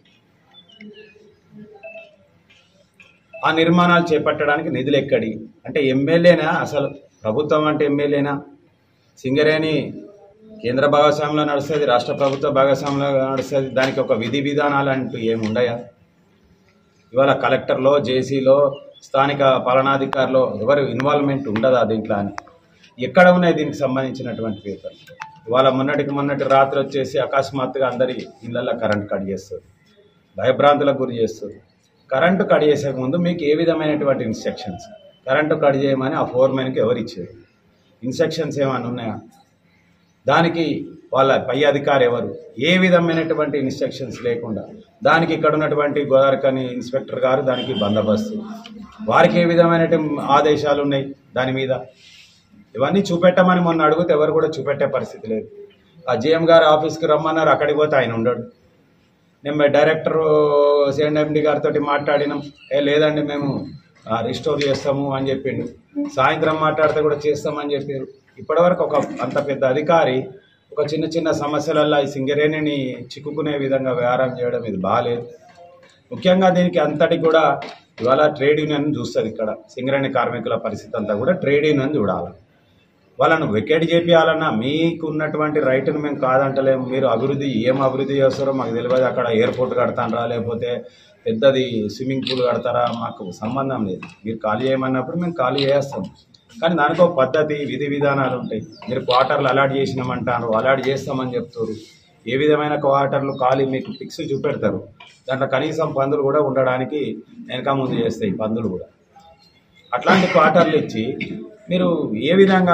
ఆ నిర్మాణాలు చేపట్టడానికి నిధులు ఎక్కడి అంటే ఎమ్మెల్యేనా అసలు ప్రభుత్వం అంటే ఎమ్మెల్యేనా సింగరేణి కేంద్ర భాగస్వామ్యంలో నడుస్తుంది రాష్ట్ర ప్రభుత్వ భాగస్వామ్యంలో నడుస్తుంది దానికి ఒక విధి విధానాలు అంటూ ఏమి ఉండయా ఇవాళ కలెక్టర్లో జేసీలో స్థానిక పాలనాధికారిలో ఎవరు ఇన్వాల్వ్మెంట్ ఉండదా దీంట్లో అని ఎక్కడ ఉన్నాయి దీనికి సంబంధించినటువంటి పేపర్ ఇవాళ మొన్నటికి మొన్నటి రాత్రి వచ్చేసి అకస్మాత్తుగా అందరి ఇళ్ళల్లో కరెంట్ కట్ చేస్తుంది భయభ్రాంతులకు గురి చేస్తుంది కరెంటు కట్ చేసే ముందు మీకు ఏ విధమైనటువంటి ఇన్స్ట్రక్షన్స్ కరెంటు కట్ చేయమని ఆ ఫోర్మెన్కి ఎవరు ఇచ్చారు ఇన్స్ట్రక్షన్స్ ఏమైనా ఉన్నాయా దానికి వాళ్ళ పై అధికారి ఎవరు ఏ విధమైనటువంటి ఇన్స్ట్రక్షన్స్ లేకుండా దానికి ఇక్కడ ఉన్నటువంటి గోదావరికని ఇన్స్పెక్టర్ గారు దానికి బందోబస్తు వారికి ఏ విధమైనటువంటి ఆదేశాలు ఉన్నాయి దాని మీద ఇవన్నీ చూపెట్టమని మొన్న అడిగితే ఎవరు కూడా చూపెట్టే పరిస్థితి లేదు ఆ జిఎం గారు ఆఫీస్కి రమ్మన్నారు అక్కడికి పోతే ఆయన ఉండడు నేను డైరెక్టర్ సిఎండి గారితో మాట్లాడినాం ఏ లేదండి మేము రిస్టోర్ చేస్తాము అని చెప్పిండు సాయంత్రం మాట్లాడితే కూడా చేస్తామని చెప్పారు ఇప్పటివరకు ఒక అంత పెద్ద అధికారి ఒక చిన్న చిన్న సమస్యలల్లో ఈ సింగరేణిని చిక్కుకునే విధంగా వ్యవహారం చేయడం ఇది బాగాలేదు ముఖ్యంగా దీనికి అంతటి కూడా ఇవాళ ట్రేడ్ యూనియన్ చూస్తుంది ఇక్కడ సింగరేణి కార్మికుల పరిస్థితి అంతా కూడా ట్రేడ్ యూనియన్ చూడాలి వాళ్ళను వికెట్ చేపియాలన్నా మీకు ఉన్నటువంటి రైట్ను మేము కాదంటలేము మీరు అభివృద్ధి ఏం అభివృద్ధి చేస్తారో మాకు తెలియదు అక్కడ ఎయిర్పోర్ట్ కడతానరా లేకపోతే పెద్దది స్విమ్మింగ్ పూల్ కడతారా మాకు సంబంధం లేదు మీరు ఖాళీ చేయమన్నప్పుడు మేము ఖాళీ చేస్తాం కానీ దానికి ఒక పద్ధతి విధి విధానాలు ఉంటాయి మీరు క్వార్టర్లు అలాట్ చేసినామంటారు అలాట్ చేస్తామని చెప్తారు ఏ విధమైన క్వార్టర్లు ఖాళీ మీకు ఫిక్స్ చూపెడతారు దాంట్లో కనీసం పందులు కూడా ఉండడానికి వెనక ముందు చేస్తాయి పందులు కూడా అట్లాంటి క్వార్టర్లు ఇచ్చి మీరు ఏ విధంగా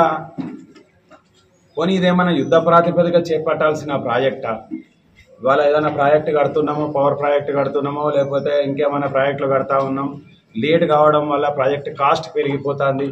పోనీ ఇదేమైనా యుద్ధ ప్రాతిపదిక చేపట్టాల్సిన ప్రాజెక్టా ఇవాళ ఏదైనా ప్రాజెక్ట్ కడుతున్నామో పవర్ ప్రాజెక్ట్ కడుతున్నామో లేకపోతే ఇంకేమైనా ప్రాజెక్టులు కడతా ఉన్నాం లేట్ కావడం వల్ల ప్రాజెక్ట్ కాస్ట్ పెరిగిపోతుంది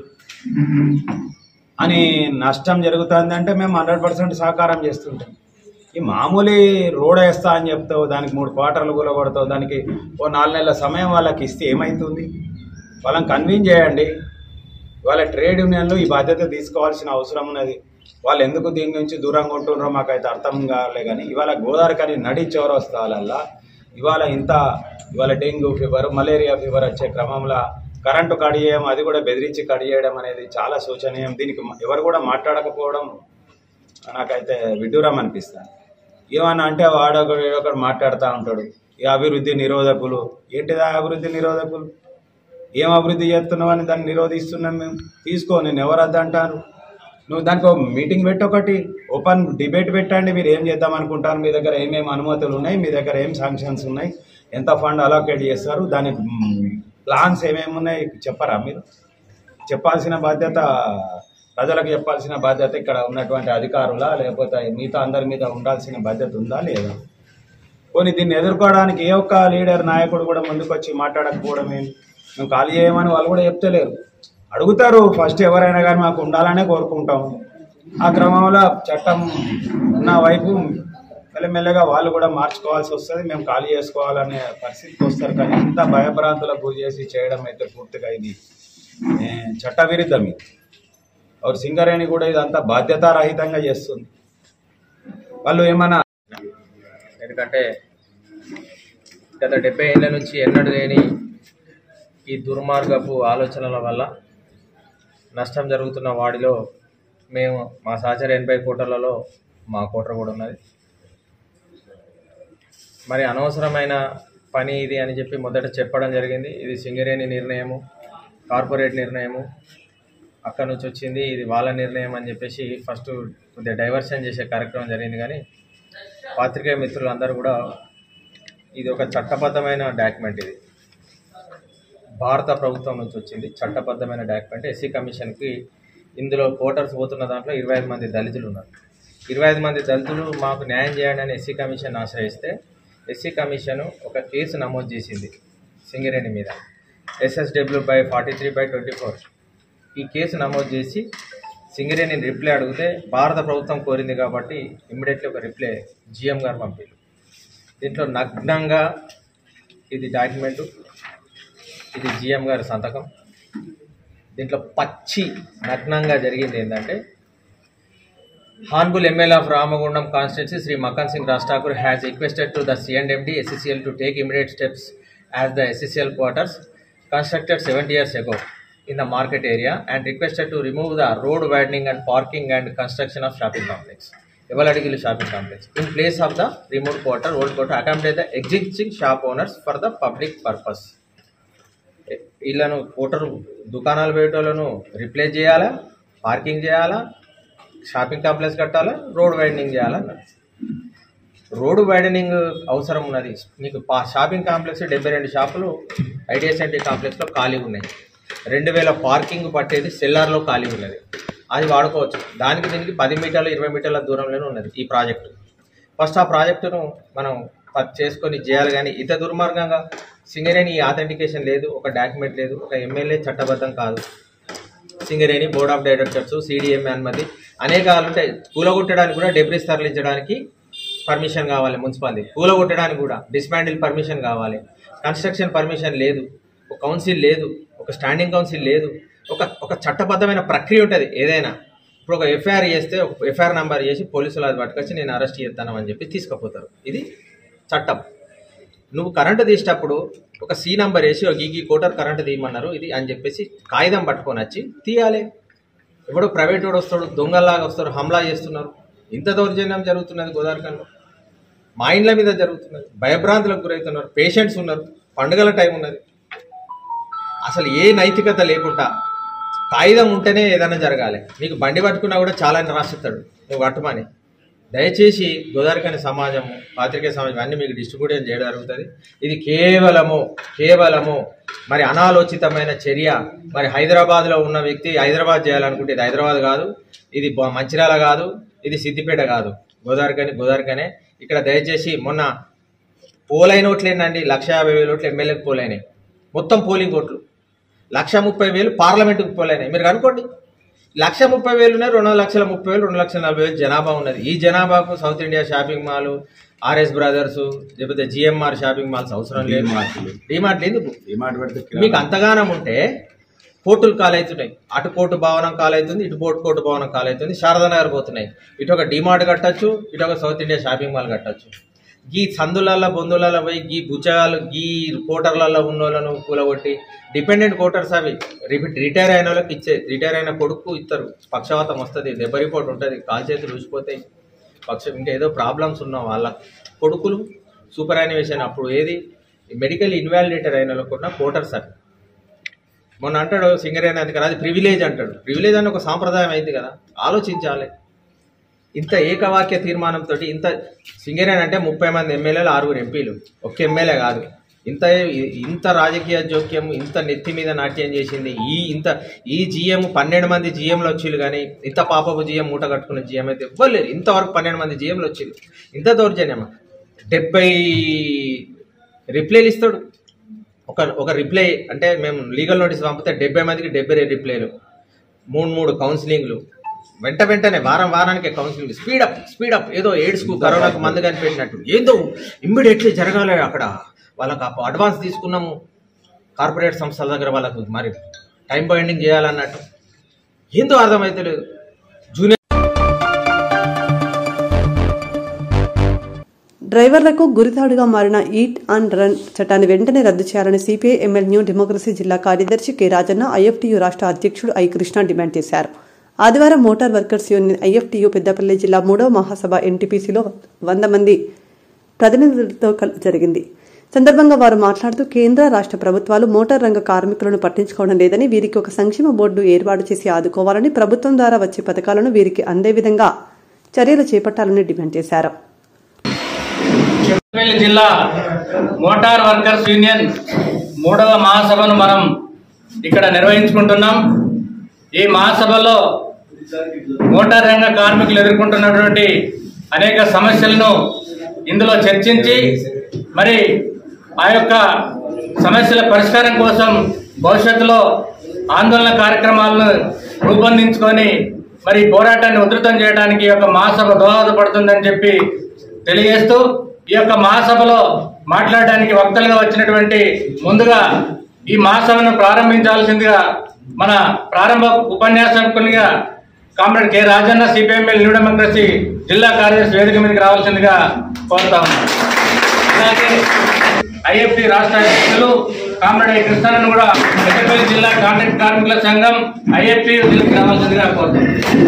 అని నష్టం జరుగుతుంది అంటే మేము హండ్రెడ్ పర్సెంట్ సహకారం చేస్తుంటాం ఈ మామూలు రోడ్ వేస్తా అని చెప్తావు దానికి మూడు క్వార్టర్లు కూడా కొడతావు దానికి ఓ నాలుగు నెలల సమయం వాళ్ళకి ఇస్తే ఏమవుతుంది వాళ్ళని కన్విన్స్ చేయండి వాళ్ళ ట్రేడ్ యూనియన్లు ఈ బాధ్యత తీసుకోవాల్సిన అవసరం ఉన్నది వాళ్ళు ఎందుకు దీని నుంచి దూరంగా ఉంటున్నారో మాకైతే అర్థం కాలే కానీ ఇవాళ గోదావరి కానీ నడి చౌరస్తాలల్లా ఇవాళ ఇంత ఇవాళ డెంగ్యూ ఫీవర్ మలేరియా ఫీవర్ వచ్చే క్రమంలో కరెంటు కడి చేయడం అది కూడా బెదిరించి కడి చేయడం అనేది చాలా శోచనీయం దీనికి ఎవరు కూడా మాట్లాడకపోవడం నాకైతే విడ్డూరం అనిపిస్తుంది ఏమన్నా అంటే వాడొకడు ఒకడు మాట్లాడుతూ ఉంటాడు ఈ అభివృద్ధి నిరోధకులు ఏంటిదా అభివృద్ధి నిరోధకులు ఏం అభివృద్ధి చేస్తున్నావని దాన్ని నిరోధిస్తున్నాం మేము తీసుకో నేను ఎవరు వద్దంటాను నువ్వు దానికి ఒక మీటింగ్ పెట్టి ఒకటి ఓపెన్ డిబేట్ పెట్టండి మీరు ఏం చేద్దాం అనుకుంటారు మీ దగ్గర ఏమేమి అనుమతులు ఉన్నాయి మీ దగ్గర ఏం శాంక్షన్స్ ఉన్నాయి ఎంత ఫండ్ అలోకేట్ చేస్తారు దాని ప్లాన్స్ ఏమేమి ఉన్నాయి చెప్పరా మీరు చెప్పాల్సిన బాధ్యత ప్రజలకు చెప్పాల్సిన బాధ్యత ఇక్కడ ఉన్నటువంటి అధికారులా లేకపోతే మిగతా అందరి మీద ఉండాల్సిన బాధ్యత ఉందా లేదా పోనీ దీన్ని ఎదుర్కోవడానికి ఏ ఒక్క లీడర్ నాయకుడు కూడా ముందుకొచ్చి మాట్లాడకపోవడం ఏంటి మేము ఖాళీ చేయమని వాళ్ళు కూడా చెప్తలేరు అడుగుతారు ఫస్ట్ ఎవరైనా కానీ మాకు ఉండాలనే కోరుకుంటాం ఆ క్రమంలో చట్టం ఉన్న వైపు మెల్లమెల్లగా వాళ్ళు కూడా మార్చుకోవాల్సి వస్తుంది మేము ఖాళీ చేసుకోవాలనే పరిస్థితికి వస్తారు కానీ ఇంత భయభ్రాంతులకు గురి చేసి చేయడం అయితే పూర్తిగా ఇది ఏ, చట్టవిరుద్ధం ఇది ఎవరు సింగరేణి కూడా ఇదంతా బాధ్యతారహితంగా చేస్తుంది వాళ్ళు ఏమన్నా ఎందుకంటే గత డెబ్బై ఏళ్ళ నుంచి ఎన్నడూ లేని ఈ దుర్మార్గపు ఆలోచనల వల్ల నష్టం జరుగుతున్న వాడిలో మేము మా సహచర ఎనభై కోటలలో మా కోటర్ కూడా ఉన్నది మరి అనవసరమైన పని ఇది అని చెప్పి మొదట చెప్పడం జరిగింది ఇది సింగరేణి నిర్ణయము కార్పొరేట్ నిర్ణయము అక్కడ నుంచి వచ్చింది ఇది వాళ్ళ నిర్ణయం అని చెప్పేసి ఫస్ట్ కొద్దిగా డైవర్షన్ చేసే కార్యక్రమం జరిగింది కానీ పాత్రికేయ మిత్రులందరూ కూడా ఇది ఒక చట్టబద్ధమైన డాక్యుమెంట్ ఇది భారత ప్రభుత్వం నుంచి వచ్చింది చట్టబద్ధమైన డాక్యుమెంట్ ఎస్సీ కమిషన్కి ఇందులో కోటర్స్ పోతున్న దాంట్లో ఇరవై ఐదు మంది దళితులు ఉన్నారు ఇరవై ఐదు మంది దళితులు మాకు న్యాయం చేయండి అని ఎస్సీ కమిషన్ ఆశ్రయిస్తే ఎస్సీ కమిషన్ ఒక కేసు నమోదు చేసింది సింగరేణి మీద SSW by forty three by twenty four ఈ కేసు నమోదు చేసి సింగరేణి రిప్లై అడిగితే భారత ప్రభుత్వం కోరింది కాబట్టి ఇమ్మీడియట్లీ ఒక రిప్లై జిఎం గారు పంపారు దీంట్లో నగ్నంగా ఇది డాక్యుమెంటు ఇది జిఎం గారి సంతకం దీంట్లో పచ్చి నగ్నంగా జరిగింది ఏంటంటే honourable MLA of Ramagundam constituency Shri Makkan Singh Raj Thakur has requested to the CM and MD SSCL to take immediate steps as the SSCL quarters constructed seventy years ago in the market area and requested to remove the road widening and parking and construction of shopping complex. Evaladgil shopping complex. In place of the removed quarter, old quarter, accommodate the existing shop owners for the public purpose. వీళ్ళను కోటరు దుకాణాలు పెట్టేళ్ళను replace చేయాలా parking చేయాలా shopping complex కట్టాలా road widening చేయాలా అన్నారు road widening అవసరం ఉన్నది మీకు పా షాపింగ్ కాంప్లెక్స్ డెబ్బై రెండు షాపులు ఐడియా సెంటర్ కాంప్లెక్స్లో ఖాళీ ఉన్నాయి రెండు వేల పార్కింగ్ పట్టేది సెల్లార్లో ఖాళీ ఉన్నది అది వాడుకోవచ్చు దానికి దీనికి పది మీటర్ల ఇరవై మీటర్ల దూరంలోనే ఉన్నది ఈ ప్రాజెక్టు ఫస్ట్ ఆ ప్రాజెక్టును మనం ప- చేసుకొని చేయాలి కానీ ఇంత దుర్మార్గంగా సింగరేణి ఆథెంటికేషన్ లేదు ఒక డాక్యుమెంట్ లేదు ఒక ఎమ్మెల్యే చట్టబద్ధం కాదు Singareni board of directors CDM అనుమతి అనేకాలు ఉంటాయి కూలగొట్టడానికి కూడా డెబ్రిస్ తరలించడానికి పర్మిషన్ కావాలి మున్సిపాలిటీ కూలగొట్టడానికి కూడా డిస్మాండిల్ పర్మిషన్ కావాలి కన్స్ట్రక్షన్ పర్మిషన్ లేదు ఒక కౌన్సిల్ లేదు ఒక స్టాండింగ్ కౌన్సిల్ లేదు ఒక ఒక చట్టబద్ధమైన ప్రక్రియ ఉంటుంది ఏదైనా ఇప్పుడు ఒక ఎఫ్ఐఆర్ చేస్తే ఒక ఎఫ్ఐఆర్ నెంబర్ చేసి పోలీసులు అది పట్టుకొచ్చి నేను అరెస్ట్ చేస్తాను అని చెప్పి తీసుకుపోతారు ఇది చట్టం నువ్వు కరెంటు తీసేటప్పుడు ఒక సి నంబర్ వేసి ఒక గీకి కోటర్ కరెంటు తీయమన్నారు ఇది అని చెప్పేసి కాగితం పట్టుకొని వచ్చి తీయాలి ఎవడో ప్రైవేట్ వాడు వస్తాడు దొంగల్లాగా వస్తారు హమ్లా చేస్తున్నారు ఇంత దౌర్జన్యం జరుగుతున్నది గోదావరికంలో మా ఇండ్ల మీద జరుగుతున్నది భయభ్రాంతులకు గురవుతున్నారు పేషెంట్స్ ఉన్నారు పండుగల టైం ఉన్నది అసలు ఏ నైతికత లేకుండా కాగితం ఉంటేనే ఏదైనా జరగాలి నీకు బండి పట్టుకున్నా కూడా చాలా రాసిస్తాడు నువ్వు కట్టమని దయచేసి గోదావరికని సమాజము పాత్రికేయ సమాజం అన్ని మీకు డిస్ట్రిబ్యూషన్ చేయడం జరుగుతుంది ఇది కేవలము కేవలము మరి అనాలోచితమైన చర్య మరి హైదరాబాద్లో ఉన్న వ్యక్తి హైదరాబాద్ చేయాలనుకుంటే ఇది హైదరాబాద్ కాదు ఇది బ- మంచిర్యాల కాదు ఇది సిద్దిపేట కాదు గోదావరికని గోదావరికనే ఇక్కడ దయచేసి మొన్న పోలైన ఓట్లు ఏంటండి లక్ష యాభై వేల ఓట్లు ఎమ్మెల్యేకి పోలైనాయి మొత్తం పోలింగ్ ఓట్లు లక్ష ముప్పై వేలు పార్లమెంటుకు పోలైనాయి మీరు కనుకోండి లక్ష ముప్పై వేలు ఉన్నాయి రెండు లక్షల ముప్పై వేలు రెండు లక్షల నలభై వేలు జనాభా ఉన్నది ఈ జనాభాకు south India shopping mall RS brothers లేకపోతే జిఎంఆర్ షాపింగ్ మాల్స్ అవసరం లేదు డిమార్ట్లు ఎందుకు డిమార్ట్ పెడితే మీకు అంతగానం ఉంటే కోర్టులు కాలవుతున్నాయి అటు కోర్టు భవనం కాలవుతుంది ఇటు కోర్టు కోర్టు భవనం కాలవుతుంది శారదా నగర్ పోతున్నాయి ఇటు ఒక డిమార్ట్ కట్టచ్చు ఇటు ఒక సౌత్ ఇండియా షాపింగ్ మాల్ కట్టచ్చు గీ సందులలో బొందులలో పోయి గీ బుచ్చగాలు గీ కోటర్లలో ఉన్న వాళ్ళను కూలగొట్టి డిపెండెంట్ కోటర్స్ అవి రిపీట్ రిటైర్ అయిన వాళ్ళకి ఇచ్చే రిటైర్ అయిన కొడుకు ఇస్తారు పక్షవాతం వస్తుంది దెబ్బ రిపోర్ట్ ఉంటుంది కాల్ చేతులు ఊసిపోతాయి పక్ష ఇంకా ఏదో ప్రాబ్లమ్స్ ఉన్న వాళ్ళ కొడుకులు సూపర్ యానివేషన్ అప్పుడు ఏది మెడికల్ ఇన్వాలిడేటర్ అయిన వాళ్ళకు ఉన్న కోటర్స్ అవి మొన్న అంటాడు సింగరేణి అధికారి అది ప్రివిలేజ్ అంటాడు ప్రివిలేజ్ అని ఒక సాంప్రదాయం అయింది కదా ఆలోచించాలి ఇంత ఏకవాక్య తీర్మానంతో ఇంత సింగరేణి అంటే ముప్పై మంది ఎమ్మెల్యేలు ఆరుగురు ఎంపీలు ఒక్క ఎమ్మెల్యే కాదు ఇంత ఇంత రాజకీయ జోక్యం ఇంత నెత్తి మీద నాట్యం చేసింది ఈ ఇంత ఈ జిఎం పన్నెండు మంది జిఎంలు వచ్చిళ్ళు కానీ ఇంత పాపపు జిఎం మూట కట్టుకున్న జిఎం అయితే ఇవ్వలేరు ఇంతవరకు పన్నెండు మంది జిఎంలు వచ్చిళ్ళు ఇంత దౌర్జన్యమా డెబ్బై రిప్లైలు ఇస్తాడు ఒక ఒక రిప్లై అంటే మేము లీగల్ నోటీస్ పంపితే డెబ్బై మందికి డెబ్బై రిప్లైలు మూడు మూడు కౌన్సిలింగ్లు వెంట వెంటనే వారం వారానికి కౌన్సిలింగ్ స్పీడప్ స్పీడప్ ఏదో ఎయిడ్స్కు కరోనాకు మందు కనిపెట్టినట్టు ఏదో ఇమ్మీడియట్లీ జరగాలి అక్కడ వాళ్ళకి అప్పు- అడ్వాన్స్ తీసుకున్నాము కార్పొరేట్ సంస్థల దగ్గర వాళ్ళకు మరి టైం బైండింగ్ చేయాలన్నట్టు ఏందో అర్థమైతే లేదు జూనియర్ డ్రైవర్లకు గురితాడుగా మారిన ఈట్ అండ్ రన్ చట్టాన్ని వెంటనే రద్దు చేయాలని సిపిఐ ఎంఎల్ న్యూ డెమోక్రసీ జిల్లా కార్యదర్శి కె రాజన్న ఐఎఫ్టీయూ రాష్ట్ర అధ్యక్షుడు ఐ కృష్ణ డిమాండ్ చేశారు ఆదివారం motor workers union IFTU Peddapalli జిల్లా మూడవ మహాసభ ఎన్టీపీసీలో వంద మంది ప్రతినిధులతో కల్- జరిగింది సందర్భంగా వారు మాట్లాడుతూ కేంద్ర రాష్ట్ర ప్రభుత్వాలు మోటార్ రంగ కార్మికులను పట్టించుకోవడం లేదని వీరికి ఒక సంక్షేమ బోర్డు ఏర్పాటు చేసి ఆదుకోవాలని ప్రభుత్వం ద్వారా వచ్చే పథకాలను వీరికి అందే విధంగా చర్యలు చేపట్టాలని డిమాండ్ చేశారు పెద్దపల్లి జిల్లా మోటార్ వర్కర్స్ యూనియన్ మూడవ మహాసభను మనం ఇక్కడ నిర్వహించుకుంటున్నాం ఈ మహాసభలో మోటార్ రంగ కార్మికులు ఎదుర్కొంటున్నటువంటి అనేక సమస్యలను ఇందులో చర్చించి మరి ఆ యొక్క సమస్యల పరిష్కారం కోసం భవిష్యత్తులో ఆందోళన కార్యక్రమాలను రూపొందించుకొని మరి ఈ పోరాటాన్ని ఉధృతం చేయడానికి ఈ యొక్క మహాసభ దోహదపడుతుందని చెప్పి తెలియజేస్తూ ఈ యొక్క మహాసభలో మాట్లాడడానికి వక్తలుగా వచ్చినటువంటి ముందుగా ఈ మహాసభను ప్రారంభించాల్సిందిగా మన ప్రారంభ ఉపన్యాసకునిగా comrade K Rajanna CPML new democracy జిల్లా కార్యదర్శి వేదిక మీదకి రావాల్సిందిగా కోరుతా ఉన్నాం అలాగే ఐఎఫ్టి రాష్ట్ర అధ్యక్షులు కామ్రేడ్ ఐ కృష్ణను కూడా పెద్దపల్లి జిల్లా కాంట్రాక్ట్ కార్మికుల సంఘం ఐఎఫ్టి జిల్లాకి రావాల్సిందిగా కోరుతాం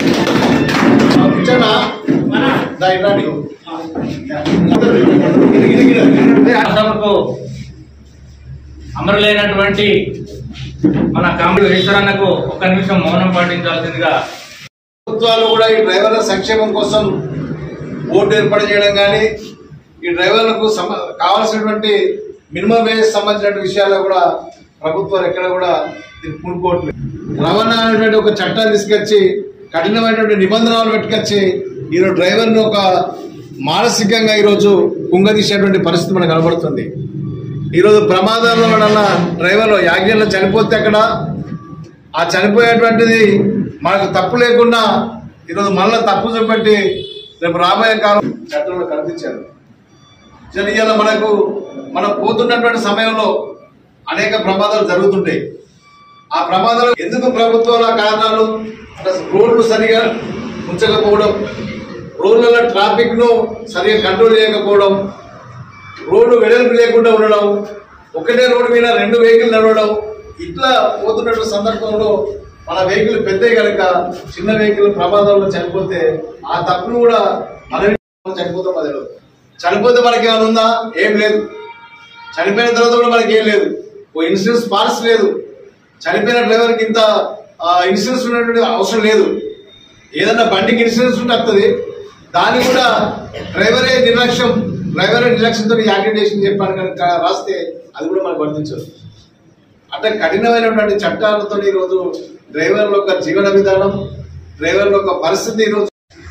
సభకు అమరులైనటువంటి మన కామెడీ ఈశ్వరన్నకు ఒక్క నిమిషం మౌనం పాటించాల్సిందిగా ప్రభుత్వాలు కూడా ఈ డ్రైవర్ల సంక్షేమం కోసం బోర్డు ఏర్పాటు చేయడం కానీ ఈ డ్రైవర్లకు సమ- కావాల్సినటువంటి మినిమం వేజ్ సంబంధించిన విషయాల్లో కూడా ప్రభుత్వాలు ఎక్కడ కూడా దీన్ని పూనుకోవట్లేదు రవాణా అనేటువంటి ఒక చట్టాన్ని తీసుకొచ్చి కఠినమైనటువంటి నిబంధనలు పెట్టుకొచ్చి ఈరోజు డ్రైవర్ను ఒక మానసికంగా ఈరోజు కుంగదీసేటువంటి పరిస్థితి మనకు కనబడుతుంది ఈరోజు ప్రమాదాల వలన డ్రైవర్లు యాక్సిడెంట్లో చనిపోతే అక్కడ ఆ చనిపోయేటువంటిది మనకు తప్పు లేకుండా ఈరోజు మళ్ళీ తప్పు చూపెట్టి రేపు రాబోయే కాలం చట్టంలో కల్పించారు సరే ఇవాళ మనకు మనం పోతున్నటువంటి సమయంలో అనేక ప్రమాదాలు జరుగుతుంటాయి ఆ ప్రమాదాలు ఎందుకు ప్రభుత్వాల కారణాలు ప్లస్ రోడ్లు సరిగా ఉంచకపోవడం రోడ్లలో ట్రాఫిక్ ను సరిగా కంట్రోల్ చేయకపోవడం రోడ్డు వెడల్పు లేకుండా ఉండడం ఒకటే రోడ్డు మీద రెండు వెహికల్ నడవడం ఇట్లా పోతున్న సందర్భంలో మన వెహికల్ పెద్దవి కనుక చిన్న వెహికల్ ప్రమాదంలో చనిపోతే ఆ తప్పును కూడా మన చనిపోతాం అది చనిపోతే మనకి ఏమైనా ఉందా ఏం లేదు చనిపోయిన తర్వాత కూడా మనకి ఏం లేదు ఓ ఇన్సూరెన్స్ పాలసీ లేదు చనిపోయిన డ్రైవర్కి ఇంత ఆ, ఇన్సూరెన్స్ ఉన్నటువంటి అవసరం లేదు ఏదన్నా బండికి ఇన్సూరెన్స్ ఉంటే వస్తుంది దాన్ని కూడా డ్రైవరే నిర్లక్ష్యం డ్రైవరే నిర్లక్ష్యంతో యాక్సిడెంట్ చెప్పాను కనుక రాస్తే అది కూడా మనకు వర్తించదు అంటే కఠినమైనటువంటి చట్టాలతో ఈరోజు డ్రైవర్ల యొక్క జీవన విధానం డ్రైవర్ల యొక్క పరిస్థితి ఈరోజు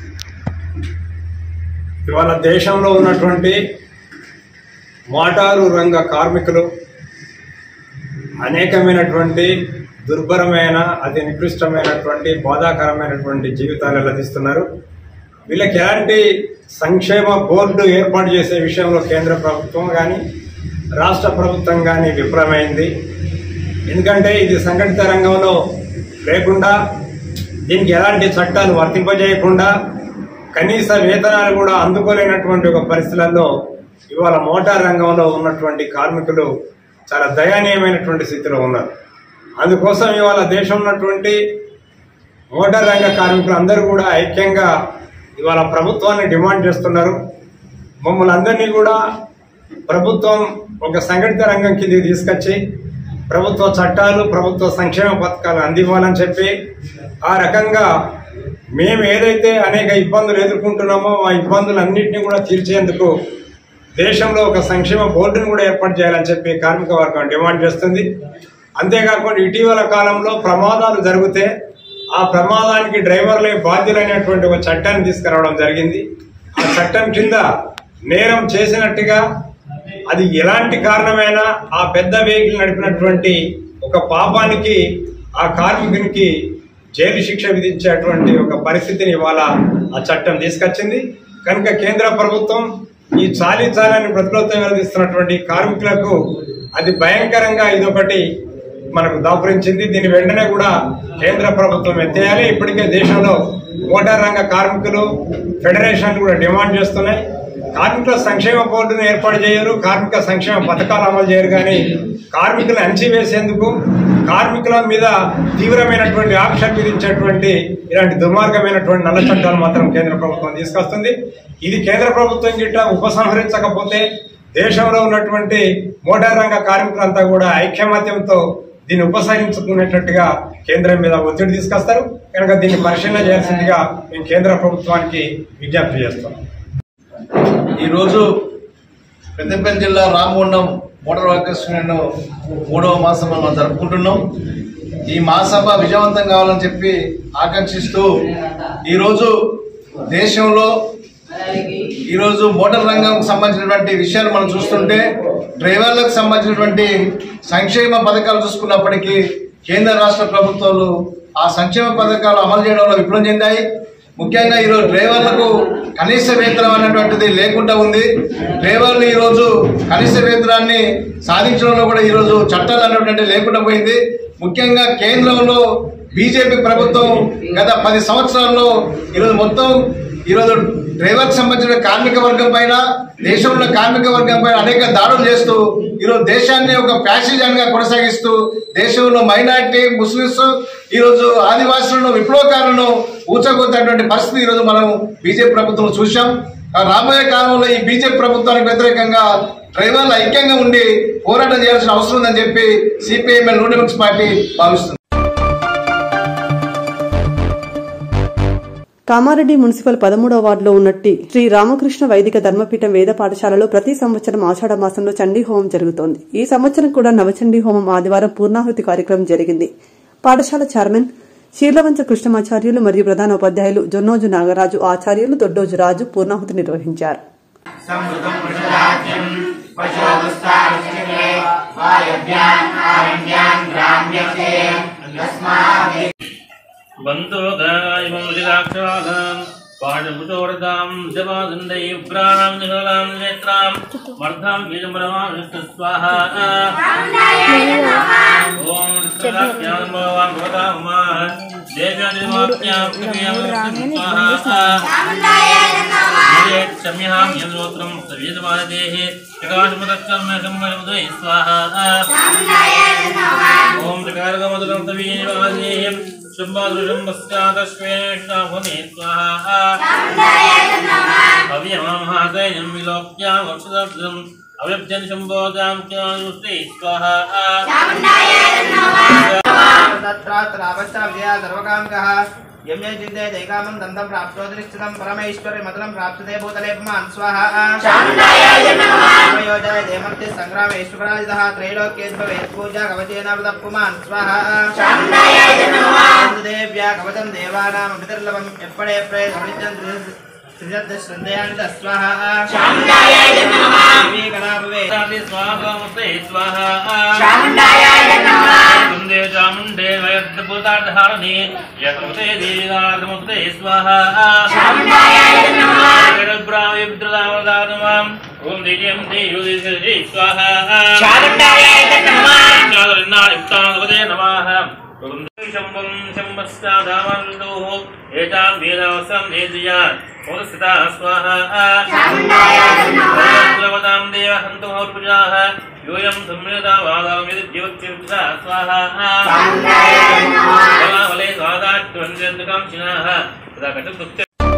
ఇవాళ దేశంలో ఉన్నటువంటి మోటారు రంగ కార్మికులు అనేకమైనటువంటి దుర్భరమైన అతి నికృష్టమైనటువంటి బాధాకరమైనటువంటి జీవితాలు వెల్లదిస్తున్నారు వీళ్ళకి ఎలాంటి సంక్షేమ బోర్డు ఏర్పాటు చేసే విషయంలో కేంద్ర ప్రభుత్వం కానీ రాష్ట్ర ప్రభుత్వం కానీ విఫలమైంది ఎందుకంటే ఇది సంఘటిత రంగంలో లేకుండా దీనికి ఎలాంటి చట్టాలు వర్తింపజేయకుండా కనీస వేతనాలు కూడా అందుకోలేనటువంటి ఒక పరిస్థితులలో ఇవాళ మోటార్ రంగంలో ఉన్నటువంటి కార్మికులు చాలా దయనీయమైనటువంటి స్థితిలో ఉన్నారు అందుకోసం ఇవాళ దేశం ఉన్నటువంటి మోటార్ రంగ కార్మికులు అందరూ కూడా ఐక్యంగా ఇవాళ ప్రభుత్వాన్ని డిమాండ్ చేస్తున్నారు మమ్మల్ని అందరినీ కూడా ప్రభుత్వం ఒక సంఘటిత రంగం కిందకి తీసుకొచ్చి ప్రభుత్వ చట్టాలు ప్రభుత్వ సంక్షేమ పథకాలు అందివ్వాలని చెప్పి ఆ రకంగా మేము ఏదైతే అనేక ఇబ్బందులు ఎదుర్కొంటున్నామో ఆ ఇబ్బందులన్నింటినీ కూడా తీర్చేందుకు దేశంలో ఒక సంక్షేమ బోర్డును కూడా ఏర్పాటు చేయాలని చెప్పి కార్మిక వర్గం డిమాండ్ చేస్తుంది అంతేకాకుండా ఇటీవల కాలంలో ప్రమాదాలు జరిగితే ఆ ప్రమాదానికి డ్రైవర్లే బాధ్యులైనటువంటి ఒక చట్టాన్ని తీసుకురావడం జరిగింది ఆ చట్టం కింద నేరం చేసినట్టుగా అది ఎలాంటి కారణమైనా ఆ పెద్ద వెహికల్ నడిపినటువంటి ఒక పాపానికి ఆ కార్మికునికి జైలు శిక్ష విధించేటువంటి ఒక పరిస్థితిని ఇవాళ ఆ చట్టం తీసుకొచ్చింది కనుక కేంద్ర ప్రభుత్వం ఈ చాలీ చాలని ప్రతిరోధం వెలుదిస్తున్నటువంటి కార్మికులకు అది భయంకరంగా ఇదొకటి మనకు దాపురించింది దీని వెంటనే కూడా కేంద్ర ప్రభుత్వం ఎత్తేయాలి ఇప్పటికే దేశంలో మోటార్ రంగ కార్మికులు ఫెడరేషన్లు కూడా డిమాండ్ చేస్తున్నాయి కార్మికుల సంక్షేమ బోర్డును ఏర్పాటు చేయరు కార్మిక సంక్షేమ పథకాలు అమలు చేయరు కానీ కార్మికులను అణచివేసేందుకు కార్మికుల మీద తీవ్రమైనటువంటి ఆంక్షలు విధించేటువంటి ఇలాంటి దుర్మార్గమైనటువంటి నల్ల చట్టాలు మాత్రం కేంద్ర ప్రభుత్వం తీసుకొస్తుంది ఇది కేంద్ర ప్రభుత్వం గిట్ట ఉపసంహరించకపోతే దేశంలో ఉన్నటువంటి మోటార్ రంగ కార్మికులంతా కూడా ఐక్యమత్యంతో దీన్ని ఉపసంహరించుకునేటట్టుగా కేంద్రం మీద ఒత్తిడి తీసుకొస్తారు కనుక దీన్ని పరిశీలన చేయాల్సిందిగా మేము కేంద్ర ప్రభుత్వానికి విజ్ఞప్తి చేస్తాం ఈరోజు పెద్దపల్లి జిల్లా రామగుండం మోటార్ వర్కర్స్ యూనియన్ మూడవ మాసం మనం జరుపుకుంటున్నాం ఈ మహాసభ విజయవంతం కావాలని చెప్పి ఆకాంక్షిస్తూ ఈరోజు దేశంలో ఈరోజు మోటార్ రంగం సంబంధించినటువంటి విషయాలు మనం చూస్తుంటే డ్రైవర్లకు సంబంధించినటువంటి సంక్షేమ పథకాలు చూసుకున్నప్పటికీ కేంద్ర రాష్ట్ర ప్రభుత్వాలు ఆ సంక్షేమ పథకాలు అమలు చేయడంలో విఫలం చెందాయి ముఖ్యంగా ఈరోజు డ్రైవర్లకు కనీస వేతనం అనేటువంటిది లేకుండా ఉంది డ్రైవర్లు ఈరోజు కనీస వేతనాన్ని సాధించడంలో కూడా ఈరోజు చట్టాలు అనేటువంటి లేకుండా పోయింది ముఖ్యంగా కేంద్రంలో బీజేపీ ప్రభుత్వం గత పది సంవత్సరాల్లో ఈరోజు మొత్తం ఈరోజు డ్రైవర్కి సంబంధించిన కార్మిక వర్గం పైన దేశంలో కార్మిక వర్గం పైన అనేక దాడులు చేస్తూ ఈరోజు దేశాన్ని ఒక ప్యాసింజర్ గా కొనసాగిస్తూ దేశంలో మైనార్టీ ముస్లింస్ ఈరోజు ఆదివాసులను విప్లవకారులను ఊచకొద్దేటువంటి పరిస్థితి ఈరోజు మనం బీజేపీ ప్రభుత్వం చూశాం ఆ రాబోయే కాలంలో ఈ బీజేపీ ప్రభుత్వానికి వ్యతిరేకంగా డ్రైవర్లు ఐక్యంగా ఉండి పోరాటం చేయాల్సిన అవసరం ఉందని చెప్పి సిపిఐఎంఎల్ నూడిమిక్స్ పార్టీ భావిస్తుంది కామారెడ్డి మున్సిపల్ పదమూడవ వార్డులో ఉన్నట్టి శ్రీ రామకృష్ణ వైదిక ధర్మపీఠం వేద పాఠశాలలో ప్రతి సంవత్సరం ఆషాఢ మాసంలో చండీ హోమం జరుగుతోంది ఈ సంవత్సరం కూడా నవచండీ హోమం ఆదివారం పూర్ణాహుతి కార్యక్రమం జరిగింది పాఠశాల చైర్మన్ శీర్లవంచ కృష్ణమాచార్యులు మరియు ప్రధాన ఉపాధ్యాయులు జొన్నోజు నాగరాజు ఆచార్యులు దొడ్డోజు రాజు పూర్ణాహుతి నిర్వహించారు बन्धोगायमौलिराक्षाघाम् पाणमुचोरतां जपादण्डै उग्राणां निगलां नेत्रां मर्धां बीजमरमां स्वाहा ॐ कृष्णदास्यां भगवान् भवता उमा देव्यादिमात्यां कृपयां स्वाहा क्षम्यहां यन्त्रोत्रं सवेदमानदेः प्रकाशमदक्षर्म शम्भुदय स्वाहा ॐ प्रकारकमदकं सवेदमानदेः शुम्भादृशम्भस्यादश्वेष्टाभुमे स्वाहा अव्यमहादयं विलोक्यां वक्षदब्धम् अव्यब्जन् शम्भोजां च स्वाहा तत्रात्रावश्चाव्यया सर्वकामकः यं ये चिन्ते दैकामं दन्तं प्राप्तोदनिश्चितं परमेश्वरमतलं प्राप्तते भूतले पुमान् स्वाहा योजय देमर्ति सङ्ग्रामेश्वराजितः त्रैलोक्येद्भवेत् पूजा कवचेन वृतः पुमान् स्वाहा देव्या कवचं देवानामभितर्लभम् एप्पडे एप्पडे समित्यं श्रद्धयानि स्वाहा देवी कलाभवे स्वाहामस्ते स्वाहा चामुण्डायाय नमः कुन्दे चामुण्डे वयद्भूताधारणे यत्मुते देवीनाथमुते स्वाहा ब्राह्मविद्रुदावदानमाम् ॐ दिव्यं देयुदिशे स्वाहा युक्तानुपदे नमः शम्भं शम्भस्याधामन्दोः एतां वेदावसं नेद्रियान् मोदस्थिता स्वाहा कुलवतां देव हन्तुमौर्पुजाः यूयं सम्मिलितावादामिद्योच्चिर्ता स्वाहा वले स्वादाट्वन्द्यन्तकांक्षिणाः तदा कटुकृत्य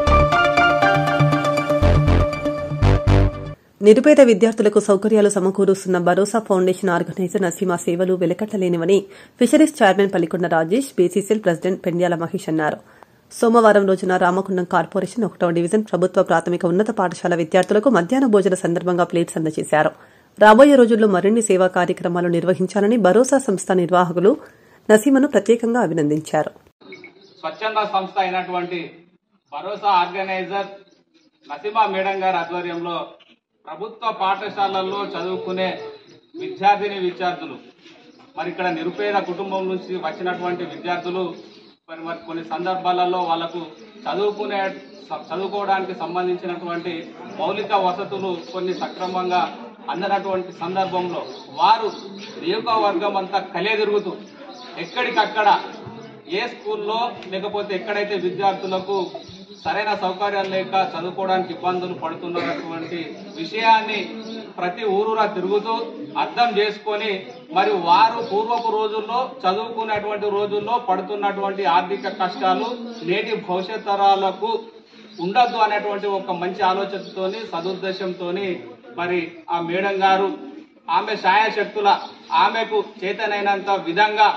నిరుపేద విద్యార్థులకు సౌకర్యాలు సమకూరుస్తున్న భరోసా ఫౌండేషన్ ఆర్గనైజర్ నసీమా సేవలు వెలకట్టలేనివని fisheries chairman Pallikonda Rajesh BCCL president Pendyala Mahesh అన్నారు సోమవారం రోజున రామగుండం కార్పొరేషన్ ఒకటవ డివిజన్ ప్రభుత్వ ప్రాథమిక ఉన్నత పాఠశాల విద్యార్థులకు మధ్యాహ్న భోజన సందర్భంగా ప్లేట్స్ అందజేశారు రాబోయే రోజుల్లో మరిన్ని సేవా కార్యక్రమాలు నిర్వహించాలని భరోసా సంస్థ నిర్వాహకులు నసీమను ప్రత్యేకంగా అభినందించారు స్వచ్ఛంద సంస్థ అయినటువంటి భరోసా ఆర్గనైజర్ నసీమా మేడం గారి ఆధ్వర్యంలో ప్రభుత్వ పాఠశాలల్లో చదువుకునే విద్యార్థిని విద్యార్థులు మరి ఇక్కడ నిరుపేద కుటుంబం నుంచి వచ్చినటువంటి విద్యార్థులు మరి మరి కొన్ని సందర్భాలలో వాళ్ళకు చదువుకునే చదువుకోవడానికి సంబంధించినటువంటి మౌలిక వసతులు కొన్ని సక్రమంగా అందనటువంటి సందర్భంలో వారు నియోజకవర్గం అంతా కలియదిరుగుతూ ఎక్కడికక్కడ ఏ స్కూల్లో లేకపోతే ఎక్కడైతే విద్యార్థులకు సరైన సౌకర్యాలు లేక చదువుకోవడానికి ఇబ్బందులు పడుతున్నటువంటి విషయాన్ని ప్రతి ఊరూరా తిరుగుతూ అర్థం చేసుకొని మరి వారు పూర్వపు రోజుల్లో చదువుకునేటువంటి రోజుల్లో పడుతున్నటువంటి ఆర్థిక కష్టాలు నేటి భవిష్యత్ తరాలకు ఉండద్దు అనేటువంటి ఒక మంచి ఆలోచనతోని సదుద్దేశంతోని మరి ఆ మేడం గారు ఆమె ఛాయాశక్తుల ఆమెకు చేతనైనంత విధంగా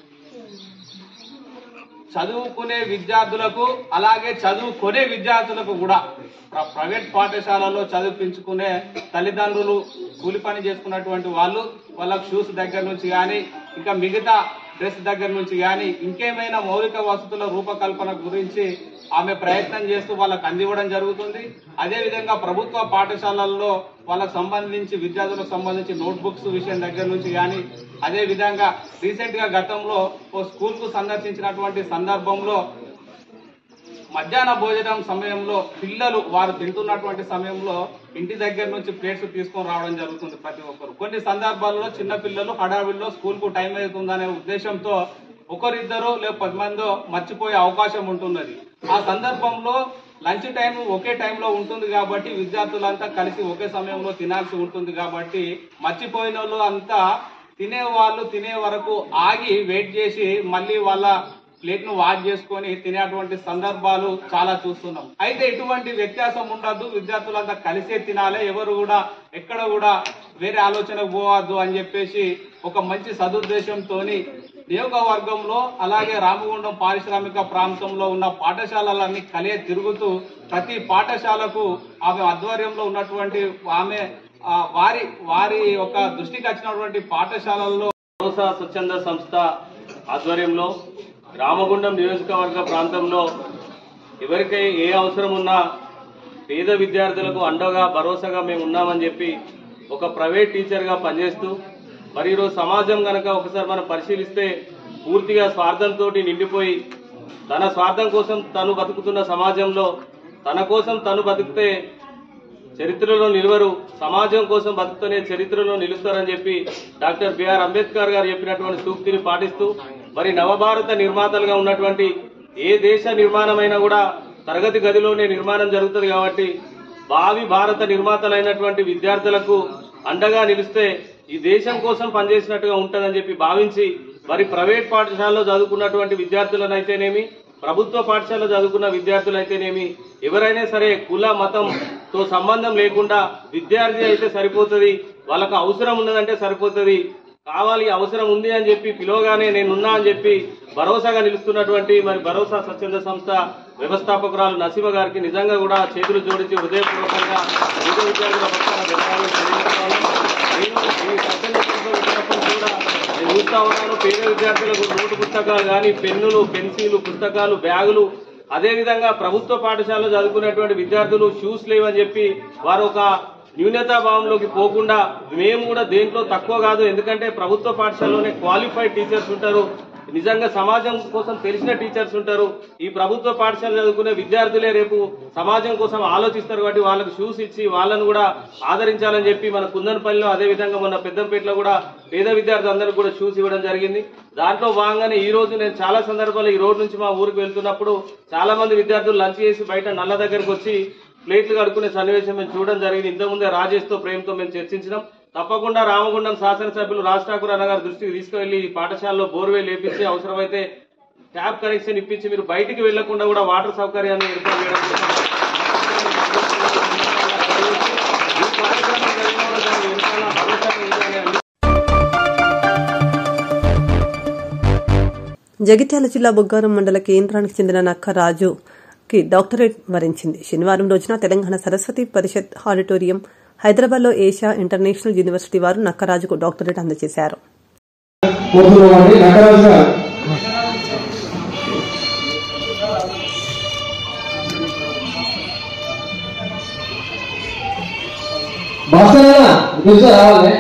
చదువుకునే విద్యార్థులకు అలాగే చదువుకునే విద్యార్థులకు కూడా ప్ర- ప్రైవేట్ పాఠశాలలో చదివించుకునే తల్లిదండ్రులు కూలి పని చేసుకున్నటువంటి వాళ్ళు వాళ్ళకు షూస్ దగ్గర నుంచి కానీ ఇంకా మిగతా డ్రెస్ దగ్గర నుంచి కానీ ఇంకేమైనా మౌలిక వసతుల రూపకల్పన గురించి ఆమె ప్రయత్నం చేస్తూ వాళ్ళకు అందివ్వడం జరుగుతుంది అదేవిధంగా ప్రభుత్వ పాఠశాలల్లో వాళ్ళకు సంబంధించి విద్యార్థులకు సంబంధించి నోట్ బుక్స్ విషయం దగ్గర నుంచి కానీ అదే విధంగా రీసెంట్ గా గతంలో ఓ స్కూల్ కు సందర్శించినటువంటి సందర్భంలో మధ్యాహ్న భోజనం సమయంలో పిల్లలు వారు తింటున్నటువంటి సమయంలో ఇంటి దగ్గర నుంచి ప్లేట్స్ తీసుకొని రావడం జరుగుతుంది ప్రతి ఒక్కరు కొన్ని సందర్భాల్లో చిన్న పిల్లలు హడావిడిలో స్కూల్ కు టైం అవుతుందనే ఉద్దేశంతో ఒకరిద్దరు లేక పది మందో మర్చిపోయే అవకాశం ఉంటున్నది ఆ సందర్భంలో లంచ్ టైం ఒకే టైంలో ఉంటుంది కాబట్టి విద్యార్థులంతా కలిసి ఒకే సమయంలో తినాల్సి ఉంటుంది కాబట్టి మర్చిపోయిన వాళ్ళు అంతా తినే వాళ్ళు తినే వరకు ఆగి వెయిట్ చేసి మళ్ళీ వాళ్ళ ప్లేట్ ను వాష్ చేసుకొని తినేటువంటి సందర్భాలు చాలా చూస్తున్నాం అయితే ఇటువంటి వ్యత్యాసం ఉండద్దు విద్యార్థులంతా కలిసే తినాలి ఎవరు కూడా ఎక్కడ కూడా వేరే ఆలోచనకు పోవద్దు అని చెప్పేసి ఒక మంచి సదుద్దేశంతోని నియోగవర్గంలో అలాగే రామగుండం పారిశ్రామిక ప్రాంతంలో ఉన్న పాఠశాలలన్నీ కలియ తిరుగుతూ ప్రతి పాఠశాలకు ఆమె ఆధ్వర్యంలో ఉన్నటువంటి ఆమె ఆ, వారి వారి యొక్క దృష్టికి వచ్చినటువంటి పాఠశాలల్లో భరోసా స్వచ్ఛంద సంస్థ ఆధ్వర్యంలో రామగుండం నియోజకవర్గ ప్రాంతంలో ఎవరికై ఏ అవసరం ఉన్నా పేద విద్యార్థులకు అండగా భరోసాగా మేము ఉన్నామని చెప్పి ఒక ప్రైవేట్ టీచర్గా పనిచేస్తూ మరి ఈరోజు సమాజం కనుక ఒకసారి మనం పరిశీలిస్తే పూర్తిగా స్వార్థంతో నిండిపోయి తన స్వార్థం కోసం తను బతుకుతున్న సమాజంలో తన కోసం తను బతికితే చరిత్రలో నిలవరు సమాజం కోసం బతుకుతూనే చరిత్రలో నిలుస్తారని చెప్పి డాక్టర్ బిఆర్ అంబేద్కర్ గారు చెప్పినటువంటి సూక్తిని పాటిస్తూ మరి నవభారత నిర్మాతలుగా ఉన్నటువంటి ఏ దేశ నిర్మాణమైనా కూడా తరగతి గదిలోనే నిర్మాణం జరుగుతుంది కాబట్టి భావి భారత నిర్మాతలైనటువంటి విద్యార్థులకు అండగా నిలిస్తే ఈ దేశం కోసం పనిచేసినట్టుగా ఉంటుందని చెప్పి భావించి మరి ప్రైవేట్ పాఠశాలలో చదువుకున్నటువంటి విద్యార్థులను అయితేనేమి ప్రభుత్వ పాఠశాలలో చదువుకున్న విద్యార్థులైతేనేమి ఎవరైనా సరే కుల మతంతో సంబంధం లేకుండా విద్యార్థి అయితే సరిపోతుంది వాళ్ళకు అవసరం ఉన్నదంటే సరిపోతుంది కావాలి అవసరం ఉంది అని చెప్పి పిలవగానే నేనున్నా అని చెప్పి భరోసాగా నిలుస్తున్నటువంటి మరి భరోసా స్వచ్ఛంద సంస్థ వ్యవస్థాపకురాలు నసీమ గారికి నిజంగా కూడా చేతులు జోడించి హృదయపూర్వకంగా పేద విద్యార్థుల పక్షాన ధన్యవాదాలు తెలియజేస్తాను. నేను ఈ స్వచ్ఛంద సంస్థ వచ్చినప్పుడు కూడా నేను చూస్తా ఉన్నాను పేద విద్యార్థులకు నోటు పుస్తకాలు కానీ పెన్నులు పెన్సిల్ పుస్తకాలు బ్యాగులు అదే విధంగా ప్రభుత్వ పాఠశాలలో చదువుకునేటువంటి విద్యార్థులు షూస్ లేవని చెప్పి వారు ఒక న్యూనతా భావంలోకి పోకుండా మేము కూడా దేంట్లో తక్కువ కాదు ఎందుకంటే ప్రభుత్వ పాఠశాలలోనే క్వాలిఫైడ్ టీచర్స్ ఉంటారు నిజంగా సమాజం కోసం తెలిసిన టీచర్స్ ఉంటారు ఈ ప్రభుత్వ పాఠశాల చదువుకునే విద్యార్థులే రేపు సమాజం కోసం ఆలోచిస్తారు కాబట్టి వాళ్ళకు షూస్ ఇచ్చి వాళ్ళను కూడా ఆదరించాలని చెప్పి మన కుందనపల్లిలో అదే విధంగా మన పెద్దంపేటలో కూడా పేద విద్యార్థులందరికీ కూడా షూస్ ఇవ్వడం జరిగింది దాంట్లో భాగంగానే ఈ రోజు నేను చాలా సందర్భాల్లో ఈ రోడ్ నుంచి మా ఊరికి వెళ్తున్నప్పుడు చాలా మంది విద్యార్థులు లంచ్ చేసి బయట నల్ల దగ్గరకు వచ్చి ప్లేట్లు కడుక్కునే సన్నివేశం మేము చూడడం జరిగింది ఇంతకుముందే రాజేష్తో ప్రేమతో మేము చర్చించినాం తప్పకుండా రామగుండం శాసనసభ్యులు రాజ్ ఠాకూర్ అన్న గారి దృష్టికి తీసుకువెళ్లి ఈ పాఠశాలలో బోర్వెల్ వేపించి అవసరమైతే ట్యాప్ కనెక్షన్ ఇప్పించి మీరు బయటికి వెళ్లకుండా కూడా వాటర్ సౌకర్యాన్ని ఏర్పాటు చేయడం కోసం ఈ కార్యక్రమం జరిగిన కూడా దాని వెనకాల భరోసా ఉంది అని జగిత్యాల జిల్లా బొగ్గారం మండల కేంద్రానికి చెందిన నక్క రాజుకి డాక్టరేట్ వరించింది శనివారం రోజున తెలంగాణ సరస్వతి పరిషత్ ఆడిటోరియం హైదరాబాద్లో ఏషియా ఇంటర్నేషనల్ యూనివర్సిటీ వారు నక్కరాజుకు డాక్టరేట్ అందజేశారు కోరుతున్నామండి నటరాజు గారు భాస్కరన్న తెలుసా రావాలి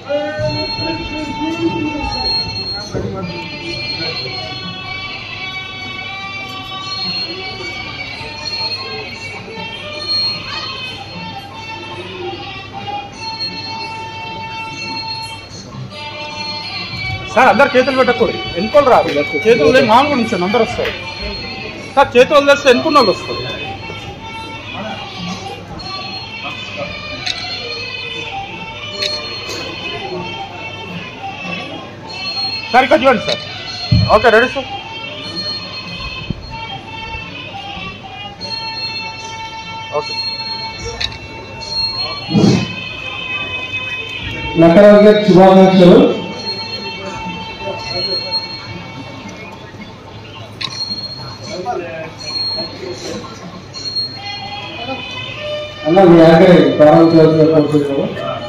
సార్ అందరు చేతులు పెట్టకూడదు ఎన్నుకోలు రాదు చేతులు లేని మామూలుగా ఉంచాను అందరు వస్తారు సార్ చేతులు వదిలేస్తే ఎన్నుకున్న వాళ్ళు వస్తారు సార్ ఇక్కడ చూడండి sir okay ready sir okay Nataraju గారికి శుభాకాంక్షలు అన్న మీ ఆఖరి ప్రారంభించాల్సిన కోరుతున్నాము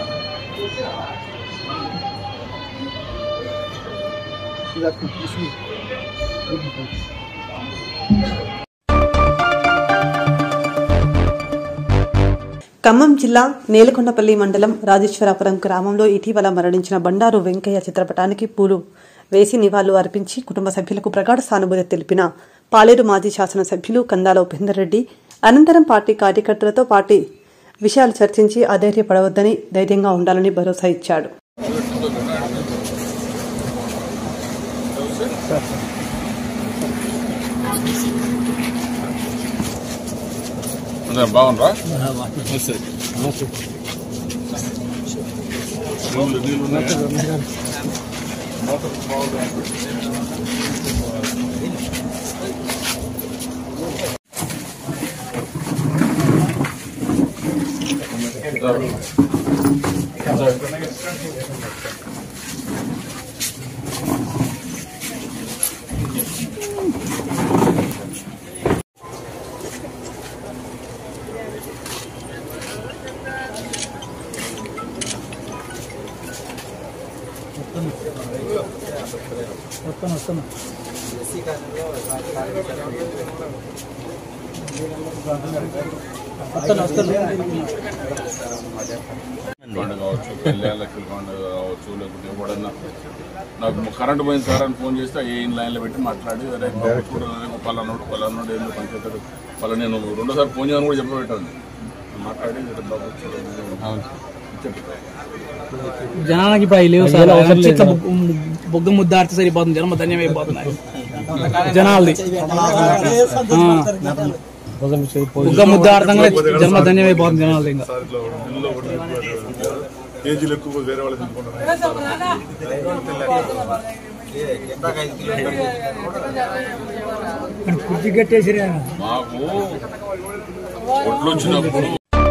ఖమ్మం జిల్లా నేలకొండపల్లి మండలం రాజేశ్వరాపురం గ్రామంలో ఇటీవల మరణించిన బండారు వెంకయ్య చిత్రపటానికి పూలు వేసి నివాళులు అర్పించి కుటుంబ సభ్యులకు ప్రగాఢ సానుభూతి తెలిపిన పాలేరు మాజీ శాసనసభ్యులు కందాల ఉపేందర్ రెడ్డి అనంతరం పార్టీ కార్యకర్తలతో పార్టీ విషయాలు చర్చించి అధైర్యపడవద్దని ధైర్యంగా ఉండాలని భరోసా ఇచ్చాడు బాగుండ్రా పండుగ కావచ్చు కళ్యాణలక్ష్మి పండుగ కావచ్చు లేకపోతే ఎవడన్నా నాకు కరెంట్ పోయిన సార్ అని ఫోన్ చేస్తే ఏ లైన్లో పెట్టి మాట్లాడి అరే బాబు చూడు రేపు పలానోడు పలానోడు ఏందో పంచాయతీ పలా నేను రెండోసారి ఫోన్ చేయని కూడా చెప్పబెట్టాను మాట్లాడి "రే బాబు చూడు" చెప్తాను జనానికి ఇప్పుడు అవి లేవు సార్ వచ్చి ఇట్లా బొగ్గు- బొగ్గ ముద్ద ఆడితే సరిపోతుంది జనం ధన్యం అయిపోతున్నాయి జనాలది ఆ. బొగ్గ ముద్ద ఆడతాం జన్మ ధన్యం అయిపోతుంది జనాలది ఇంకా కేజీలు ఎక్కువ వేరే వాళ్ళు తీసుకుంటారు కుర్చీ కట్టేసి మాకు ఒట్లు వచ్చినప్పుడు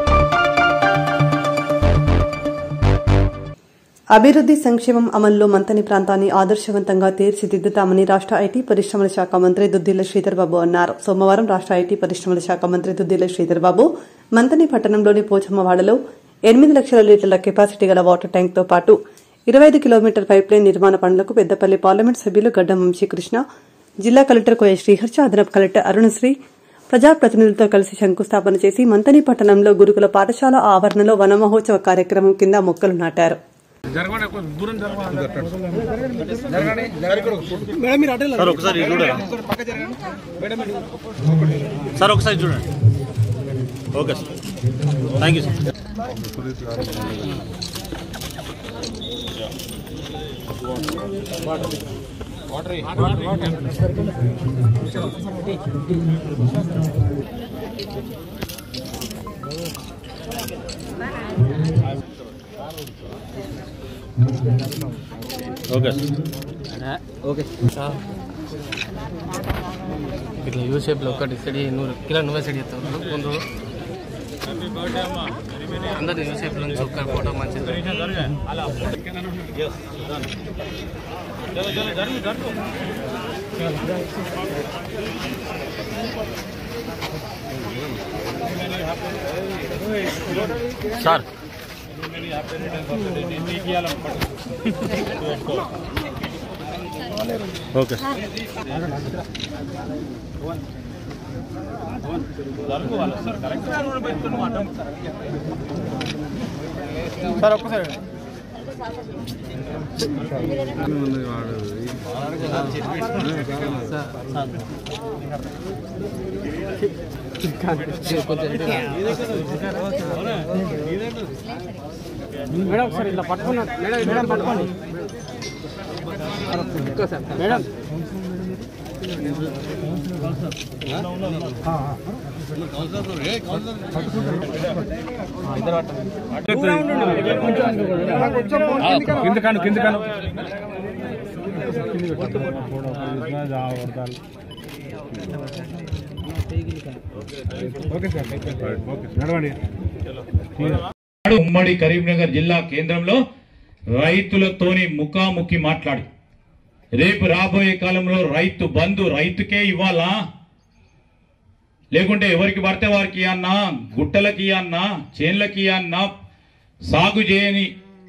అభివృద్ది సంక్షేమం అమలులో మంతని ప్రాంతాన్ని ఆదర్శవంతంగా తీర్చిదిద్దుతామని రాష్ట్ర ఐటీ పరిశ్రమల శాఖ మంత్రి దుద్దిల్ల శ్రీధర్ బాబు అన్నారు సోమవారం రాష్ట్ర ఐటీ పరిశ్రమల శాఖ మంత్రి దుద్దిల్ల శ్రీధర్ బాబు మంతని పట్టణంలోని పోచమ్మవాడలో ఎనిమిది లక్షల లీటర్ల కెపాసిటీ గల వాటర్ ట్యాంక్ తో పాటు ఇరవై ఐదు కిలోమీటర్ పైప్ లైన్ నిర్మాణ పనులకు పెద్దపల్లి పార్లమెంట్ సభ్యులు గడ్డం వంశీకృష్ణ జిల్లా కలెక్టర్ కోయ శ్రీహర్ష అదనపు కలెక్టర్ అరుణశ్రీ ప్రజాప్రతినిధులతో కలిసి శంకుస్థాపన చేసి మంతని పట్టణంలో గురుకుల పాఠశాల ఆవరణలో వన మహోత్సవ కార్యక్రమం కింద మొక్కలు నాటారు జరగండి కొంచెం దూరం జరగండి మేడం మీరు అటే సార్, ఒకసారి ఇది చూడరా? సార్ ఒకసారి చూడండి okay sir thank you sir okay sir okay ఇట్లా యూ షేప్లో ఒకటి సెడి నువ్వు కిలో నువ్వే సెడి చేస్తావు ముందు అందరు యూ షేప్ నుంచి ఒక్క ఫోటో మంచిది జర జర జరుగు జరుగు సార్ ఓకే సార్ ఒక్కసారి మేడం ఒకసారి ఇట్లా పట్టుకున్నా మేడం మేడం పట్టుకోండి మేడం కింద కాను కింద కాను నాడు ఉమ్మడి కరీంనగర్ జిల్లా కేంద్రంలో రైతులతోని ముఖాముఖి మాట్లాడి రేపు రాబోయే కాలంలో రైతు బంధు రైతుకే ఇవ్వాలా లేకుంటే ఎవరికి పడితే వారికి అన్నా గుట్టలకి అన్నా చేన్లకి అన్నా సాగు చేయని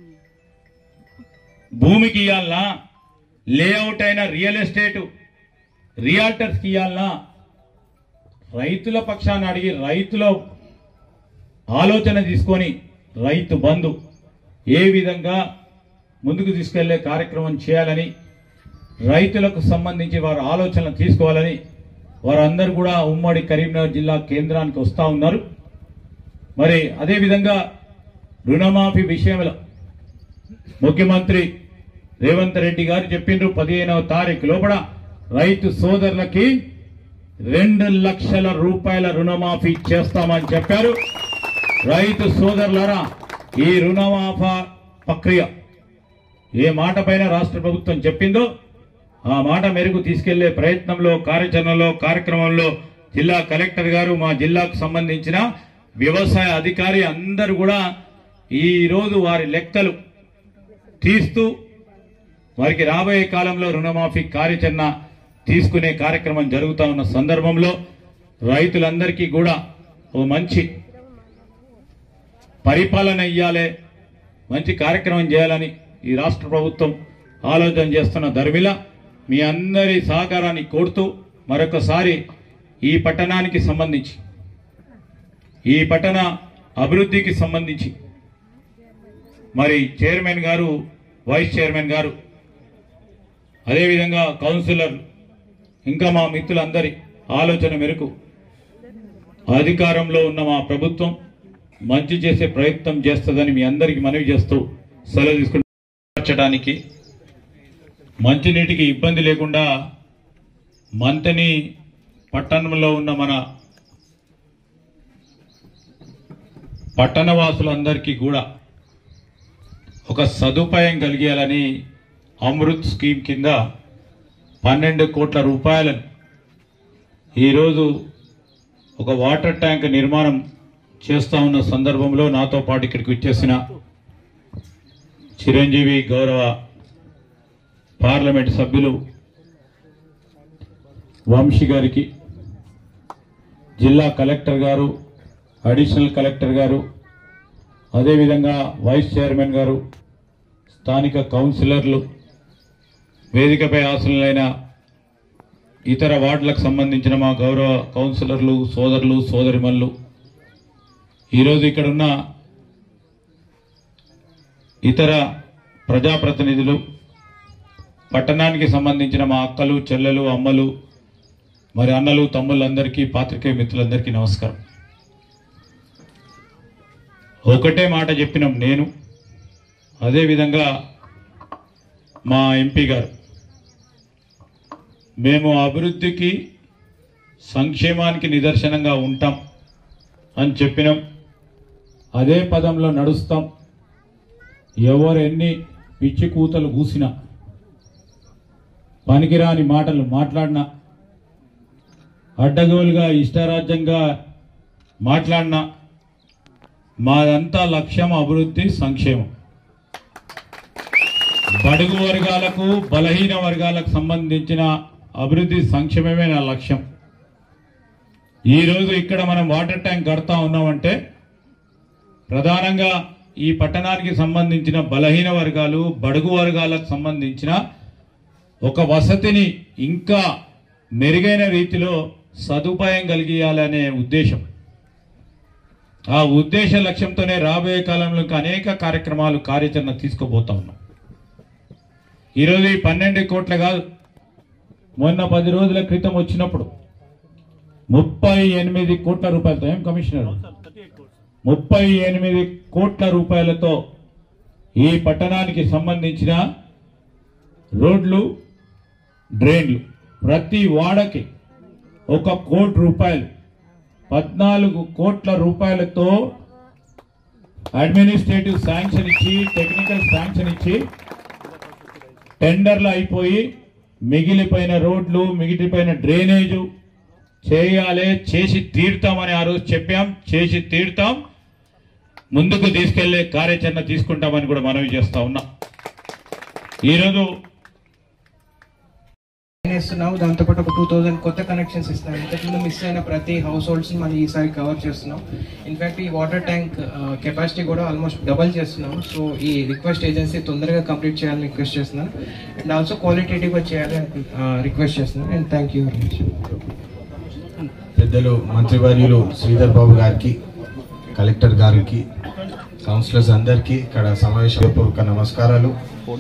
భూమికి ఇవ్వాలనా లేఅవుట్ అయిన రియల్ ఎస్టేట్ రియాల్టర్స్కి ఇవ్వాలనా రైతుల పక్షాన్ని అడిగి రైతుల ఆలోచన తీసుకొని రైతు బంధు ఏ విధంగా ముందుకు తీసుకెళ్లే కార్యక్రమం చేయాలని రైతులకు సంబంధించి వారి ఆలోచనలు తీసుకోవాలని వారందరూ కూడా ఉమ్మడి కరీంనగర్ జిల్లా కేంద్రానికి వస్తా ఉన్నారు మరి అదేవిధంగా రుణమాఫీ విషయంలో ముఖ్యమంత్రి రేవంత్ రెడ్డి గారు చెప్పిండ్రు పదిహేనవ తారీఖు లోపల రైతు సోదరులకి రెండు లక్షల రూపాయల రుణమాఫీ చేస్తామని చెప్పారు రైతు సోదరులారా ఈ రుణమాఫా ప్రక్రియ ఏ మాట పైన రాష్ట్ర ప్రభుత్వం చెప్పిందో ఆ మాట మేరకు తీసుకెళ్లే ప్రయత్నంలో కార్యాచరణలో కార్యక్రమంలో జిల్లా కలెక్టర్ గారు మా జిల్లాకు సంబంధించిన వ్యవసాయ అధికారి అందరూ కూడా ఈ రోజు వారి లెక్కలు తీస్తూ వారికి రాబోయే కాలంలో రుణమాఫీ కార్యాచరణ తీసుకునే కార్యక్రమం జరుగుతా ఉన్న సందర్భంలో రైతులందరికీ కూడా ఓ మంచి పరిపాలన ఇయ్యాలి మంచి కార్యక్రమం చేయాలని ఈ రాష్ట్ర ప్రభుత్వం ఆలోచన చేస్తున్న ధర్మిల మీ అందరి సహకారాన్ని కోరుతూ మరొకసారి ఈ పట్టణానికి సంబంధించి ఈ పట్టణ అభివృద్ధికి సంబంధించి మరి చైర్మన్ గారు వైస్ చైర్మన్ గారు అదేవిధంగా కౌన్సిలర్ ఇంకా మా మిత్రులందరి ఆలోచన మేరకు అధికారంలో ఉన్న మా ప్రభుత్వం మంచి చేసే ప్రయత్నం చేస్తుందని మీ అందరికీ మనవి చేస్తూ సెలవు తీసుకుంటానికి మంచినీటికి ఇబ్బంది లేకుండా మంతని పట్టణంలో ఉన్న మన పట్టణవాసులందరికీ కూడా ఒక సదుపాయం కలిగేయాలని అమృత్ స్కీమ్ కింద పన్నెండు కోట్ల రూపాయలను ఈరోజు ఒక వాటర్ ట్యాంక్ నిర్మాణం చేస్తా ఉన్న సందర్భంలో నాతో పాటు ఇక్కడికి వచ్చేసిన చిరంజీవి గౌరవ పార్లమెంట్ సభ్యులు వంశీ గారికి జిల్లా కలెక్టర్ గారు అడిషనల్ కలెక్టర్ గారు అదేవిధంగా వైస్ చైర్మన్ గారు స్థానిక కౌన్సిలర్లు వేదికపై ఆశలైన ఇతర వార్డులకు సంబంధించిన మా గౌరవ కౌన్సిలర్లు సోదరులు సోదరిమల్లు ఈరోజు ఇక్కడున్న ఇతర ప్రజాప్రతినిధులు పట్టణానికి సంబంధించిన మా అక్కలు చెల్లెలు అమ్మలు మరి అన్నలు తమ్ముళ్ళందరికీ పాత్రికేయ మిత్రులందరికీ నమస్కారం ఒకటే మాట చెప్పినాం నేను అదేవిధంగా మా ఎంపీ గారు మేము అభివృద్ధికి సంక్షేమానికి నిదర్శనంగా ఉంటాం అని చెప్పినాం అదే పదంలో నడుస్తాం ఎవరు ఎన్ని పిచ్చి కూతలు కూసినా పనికిరాని మాటలు మాట్లాడినా అడ్డగోలుగా ఇష్టారాజ్యంగా మాట్లాడినా మాదంతా లక్ష్యం అభివృద్ధి సంక్షేమం బడుగు వర్గాలకు బలహీన వర్గాలకు సంబంధించిన అభివృద్ధి సంక్షేమమే నా లక్ష్యం ఈరోజు ఇక్కడ మనం వాటర్ ట్యాంక్ కడతా ఉన్నామంటే ప్రధానంగా ఈ పట్టణానికి సంబంధించిన బలహీన వర్గాలు బడుగు వర్గాలకు సంబంధించిన ఒక వసతిని ఇంకా మెరుగైన రీతిలో సదుపాయం కలిగియాలనే ఉద్దేశం ఆ ఉద్దేశ లక్ష్యంతోనే రాబోయే కాలంలో ఇంకా అనేక కార్యక్రమాలు కార్యాచరణ తీసుకుపోతా ఉన్నాం ఈరోజు ఈ పన్నెండు కోట్ల కాదు మొన్న పది రోజుల క్రితం వచ్చినప్పుడు ముప్పై ఎనిమిది కోట్ల రూపాయలతో ఏం కమిషనర్ ముప్పై ఎనిమిది కోట్ల రూపాయలతో ఈ పట్టణానికి సంబంధించిన రోడ్లు డ్రైన్లు ప్రతి వాడకి ఒక కోటి రూపాయలు పద్నాలుగు కోట్ల రూపాయలతో అడ్మినిస్ట్రేటివ్ శాంక్షన్ ఇచ్చి టెక్నికల్ శాంక్షన్ ఇచ్చి టెండర్లు అయిపోయి మిగిలిపోయిన రోడ్లు మిగిలిపోయిన డ్రైనేజు చేయాలి చేసి తీరుతామని ఆ రోజు చెప్పాం చేసి తీరుతాం ముందుకు తీసుకెళ్లే కార్యాచరణ తీసుకుంటామని కూడా మనవి చేస్తా ఉన్నాం ఈరోజు ఇస్తున్నాము దాంతోపాటు ఒక టూ థౌసండ్ కొత్త కనెక్షన్స్ ఇస్తాం ఇంతకుముందు మిస్ అయిన ప్రతి హౌస్ హోల్డ్స్ మనం ఈసారి కవర్ చేస్తున్నాం ఇన్ఫాక్ట్ ఈ వాటర్ ట్యాంక్ కెపాసిటీ కూడా ఆల్మోస్ట్ డబల్ చేస్తున్నాం సో ఈ రిక్వెస్ట్ ఏజెన్సీ తొందరగా కంప్లీట్ చేయాలని రిక్వెస్ట్ చేస్తున్నాను అండ్ ఆల్సో క్వాలిటేటివ్గా చేయాలని రిక్వెస్ట్ చేస్తున్నాను and thank you very much పెద్దలు మంత్రివర్యులు శ్రీధర్ బాబు గారికి కలెక్టర్ గారికి కౌన్సిలర్స్ అందరికీ ఇక్కడ సమావేశపూర్వక నమస్కారాలు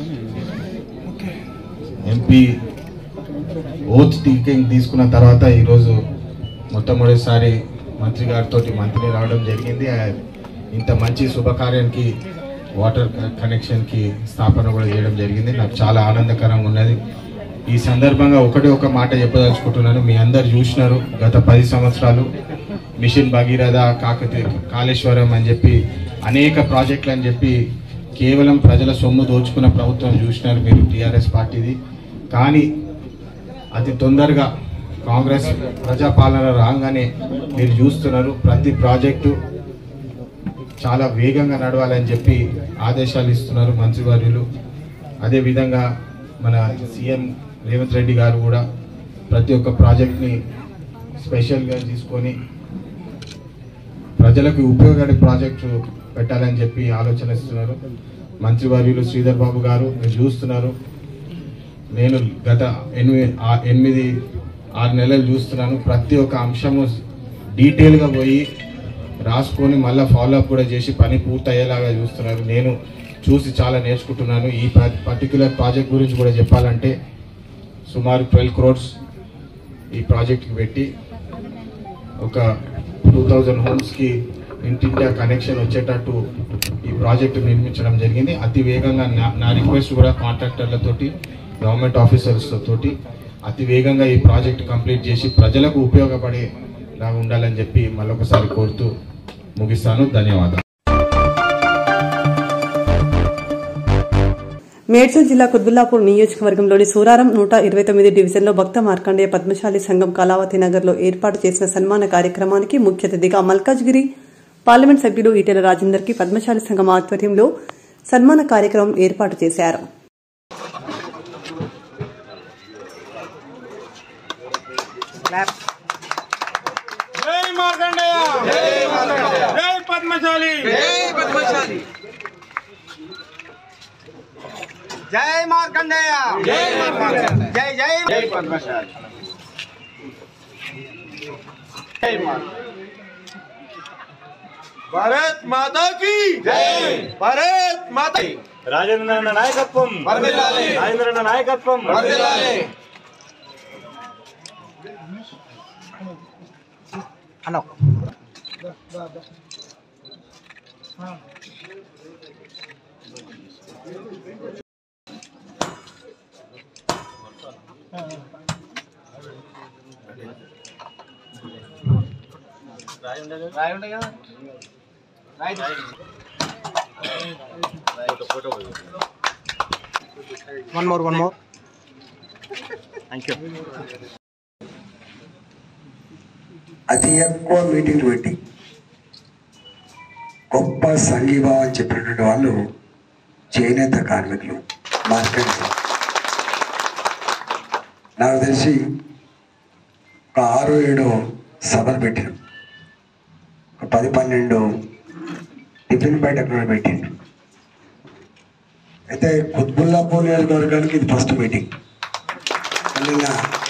ఎంపీ ఓత్ టీకింగ్ తీసుకున్న తర్వాత ఈరోజు మొట్టమొదటిసారి మంత్రి గారితో మంత్రి రావడం జరిగింది ఆ ఇంత మంచి శుభకార్యానికి వాటర్ కనెక్షన్కి స్థాపన కూడా చేయడం జరిగింది నాకు చాలా ఆనందకరంగా ఉన్నది ఈ సందర్భంగా ఒకటే ఒక మాట చెప్పదలుచుకుంటున్నాను మీ అందరు చూసినారు గత పది సంవత్సరాలు మిషన్ భగీరథ కాకతీయ కాళేశ్వరం అని చెప్పి అనేక ప్రాజెక్టులు అని చెప్పి కేవలం ప్రజల సొమ్ము దోచుకున్న ప్రభుత్వం చూసినారు మీరు టీఆర్ఎస్ పార్టీది కానీ అతి తొందరగా కాంగ్రెస్ ప్రజాపాలన రాగానే మీరు చూస్తున్నారు ప్రతి ప్రాజెక్టు చాలా వేగంగా నడవాలని చెప్పి ఆదేశాలు ఇస్తున్నారు మంత్రివర్యులు అదేవిధంగా మన సీఎం రేవంత్ రెడ్డి గారు కూడా ప్రతి ఒక్క ప్రాజెక్ట్ని స్పెషల్గా తీసుకొని ప్రజలకు ఉపయోగపడే ప్రాజెక్టు పెట్టాలని చెప్పి ఆలోచన ఇస్తున్నారు మంత్రివర్యులు శ్రీధర్ బాబు గారు మీరు చూస్తున్నారు నేను గత ఎనిమిది ఆ- ఎనిమిది ఆరు నెలలు చూస్తున్నాను ప్రతి ఒక్క అంశము డీటెయిల్గా పోయి రాసుకొని మళ్ళీ ఫాలోఅప్ కూడా చేసి పని పూర్తయ్యేలాగా చూస్తున్నారు నేను చూసి చాలా నేర్చుకుంటున్నాను ఈ పర్టికులర్ ప్రాజెక్ట్ గురించి కూడా చెప్పాలంటే సుమారు ట్వెల్వ్ క్రోడ్స్ ఈ ప్రాజెక్ట్కి పెట్టి ఒక టూ థౌజండ్ హోమ్స్కి ఇంటింటా కనెక్షన్ వచ్చేటట్టు ఈ ప్రాజెక్టు నిర్మించడం జరిగింది అతి వేగంగా నా- నా రిక్వెస్ట్ కూడా కాంట్రాక్టర్లతోటి గవర్నమెంట్ ఆఫీసర్స్ తోటి అతి వేగంగా ఈ ప్రాజెక్ట్ కంప్లీట్ చేసి ప్రజలకు ఉపయోగపడేలాగా ఉండాలని చెప్పి మళ్ళొకసారి కోరుతూ ముగిస్తాను ధన్యవాదాలు మేడ్చల్ జిల్లా కుత్బుల్లాపూర్ నియోజకవర్గంలోని సూరారం నూట ఇరవై తొమ్మిది డివిజన్లో భక్త మార్కండేయ పద్మశాలి సంఘం కళావతి నగర్లో ఏర్పాటు చేసిన సన్మాన కార్యక్రమానికి ముఖ్య అతిథిగా మల్కాజ్గిరి పార్లమెంట్ సభ్యుడు ఈటెల రాజేందర్ కి పద్మశాలి సంఘం ఆధ్వర్యంలో సన్మాన కార్యక్రమం ఏర్పాటు చేశారు జై మార్కండేయ జై మార్కండేయ జై పద్మశాలి జై పద్మశాలి జై మార్కండేయ జై మార్కండేయ జై జై జై పద్మశాలి జై మార్ భారత్ మాతా की జై భారత్ మాతా రాజేంద్ర నాయకత్వం వర్ధిల్లాలి రాజేంద్ర నాయకత్వం వర్ధిల్లాలి అన్న రాయి ఉండే కదా రాయి one more one more thank you అతి ఎక్కువ మీటింగ్లు పెట్టి గొప్ప సంఘీభావం చెప్పినటువంటి వాళ్ళు చేనేత కార్మికులు మార్కెట్ నాకు తెలిసి ఒక ఆరు ఏడు సభలు పెట్టారు ఒక పది పన్నెండు టిఫిన్ బయట కూడా పెట్టిండు అయితే కుత్బుల్లాపూర్ నియోజకవర్గానికి ఇది ఫస్ట్ మీటింగ్ నిన్న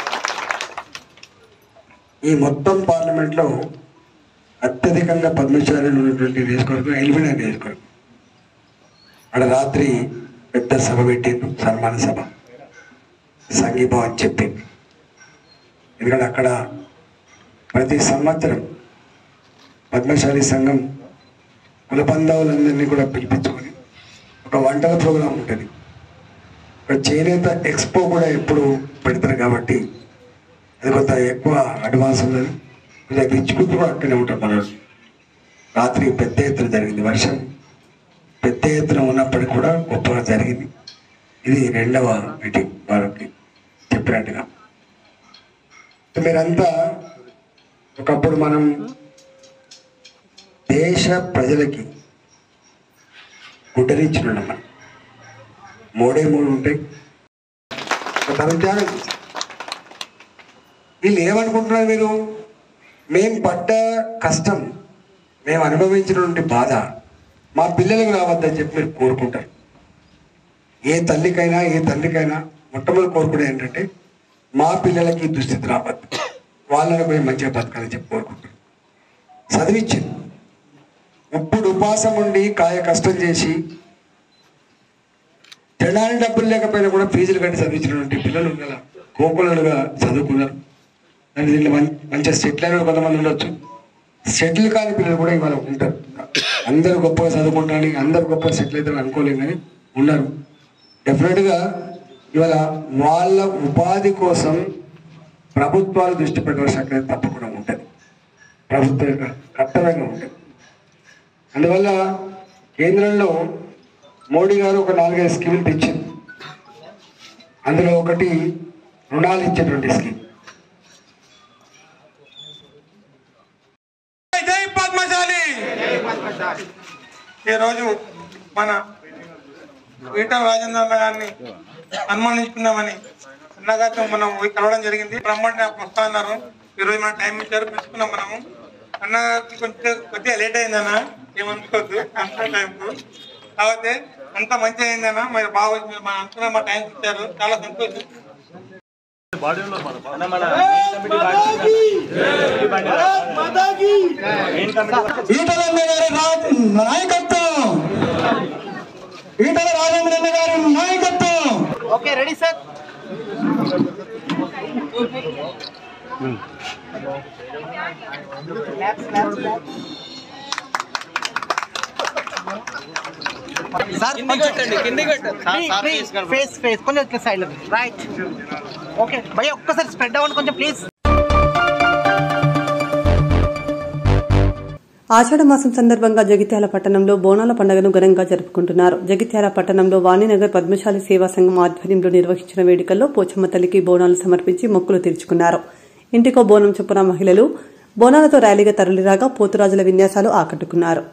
ఈ మొత్తం పార్లమెంట్లో అత్యధికంగా పద్మశాలీలు ఉన్నటువంటి నియోజకవర్గం ఎలిమినా నియోజకవర్గం అక్కడ రాత్రి పెద్ద సభ పెట్టిండు సన్మాన సభ సంఘీభావం చెప్పింది ఎందుకంటే అక్కడ ప్రతి సంవత్సరం పద్మశాలి సంఘం కుల బంధువులందరినీ కూడా పిలిపించుకొని ఒక వంటల ప్రోగ్రాం ఉంటుంది ఒక చేనేత ఎక్స్పో కూడా ఎప్పుడు పెడతారు కాబట్టి అది కొంత ఎక్కువ అడ్వాన్స్ ఉన్నది కొంచెం రిచ్ పీపుల్ కూడా అక్కడే ఉంటారు మన రాత్రి పెద్ద ఎత్తున జరిగింది వర్షం పెద్ద ఎత్తున ఉన్నప్పటికీ కూడా గొప్పగా జరిగింది ఇది రెండవ మీటింగ్ వారికి చెప్పినట్టుగా మీరంతా ఒకప్పుడు మనం దేశ ప్రజలకి గుడ్డరించున్నాం మనం మూడే మూడు ఉంటాయి ఒక తరం త్యాగం చేశారు. వీళ్ళు ఏమనుకుంటున్నారు మీరు మేము పడ్డ కష్టం మేము అనుభవించినటువంటి బాధ మా పిల్లలకు రావద్దని చెప్పి మీరు కోరుకుంటారు ఏ తల్లికైనా ఏ తండ్రికైనా మొట్టమొదటి కోరుకునేది ఏంటంటే మా పిల్లలకి ఈ దుస్థితి రావద్దు వాళ్ళని మేము మంచిగా బతకాలని చెప్పి కోరుకుంటారు చదివించింది ఇప్పుడు ఉపాసం ఉండి కాయ కష్టం చేసి తినడానికి డబ్బులు లేకపోయినా కూడా ఫీజులు కట్టి చదివించినటువంటి పిల్లలు గల కోకులలుగా చదువుకున్నారు అండ్ దీంట్లో మం- మంచిగా సెటిల్ అయిన వాళ్ళు కొంతమంది ఉండొచ్చు సెటిల్ కాని పిల్లలు కూడా ఇవాళ ఉంటారు అందరు గొప్పగా చదువుకుంటారని అందరు గొప్పగా సెటిల్ అవుతారని అనుకోలేము కానీ ఉన్నారు డెఫినెట్గా ఇవాళ వాళ్ళ ఉపాధి కోసం ప్రభుత్వాలు దృష్టి పెట్టవలసిన అక్కడ తప్పకుండా ఉంటుంది ప్రభుత్వం యొక్క కర్తవ్యంగా ఉంటుంది అందువల్ల కేంద్రంలో మోడీ గారు ఒక నాలుగైదు స్కీములు తెచ్చింది అందులో ఒకటి రుణాలు ఇచ్చేటువంటి స్కీమ్ జై పద్మశాలి ఈరోజు మన ఈటల రాజేంద్ర అన్న గారిని సన్మానించుకున్నామని అన్నగారితో మనం పోయి కలవడం జరిగింది రమ్మంటే నాకు వస్తా అన్నారు ఈరోజు మన టైం ఇచ్చారు పిలుచుకున్నాం మనము అన్నగారికి కొంచెం కొద్దిగా లేట్ అయిందన్న ఏమనుకోవద్దు అంత టైంకు కాకపోతే అంత మంచి అయిందన్న మరి బాగా వచ్చింది. మన అనుకున్న మా టైం ఇచ్చారు చాలా సంతోషం ఈటల గారి రా- నాయకత్వం ఈటల రాజేంద్ర గారి నాయకత్వం okay ready sir sir face face కొంచెం ఇట్లా సైడ్ రైట్ ఓకే భయ్య ఒక్కసారి స్ప్రెడ్ అవ్వండి కొంచెం ప్లీజ్ ఆషాఢ మాసం సందర్భంగా జగిత్యాల పట్టణంలో బోనాల పండుగను ఘనంగా జరుపుకుంటున్నారు జగిత్యాల పట్టణంలో వాణినగర్ పద్మశాలి సేవా సంఘం ఆధ్వర్యంలో నిర్వహించిన వేడుకల్లో పోచమ్మ తల్లికి బోనాలు సమర్పించి మొక్కులు తీర్చుకున్నారు ఇంటికో బోనం చొప్పున మహిళలు బోనాలతో ర్యాలీగా తరలిరాగా పోతురాజుల విన్యాసాలు ఆకట్టుకున్నారు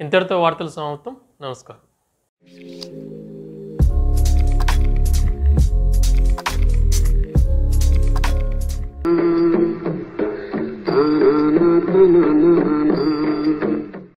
ఇంతటితో వార్తలు సమాప్తం నమస్కారం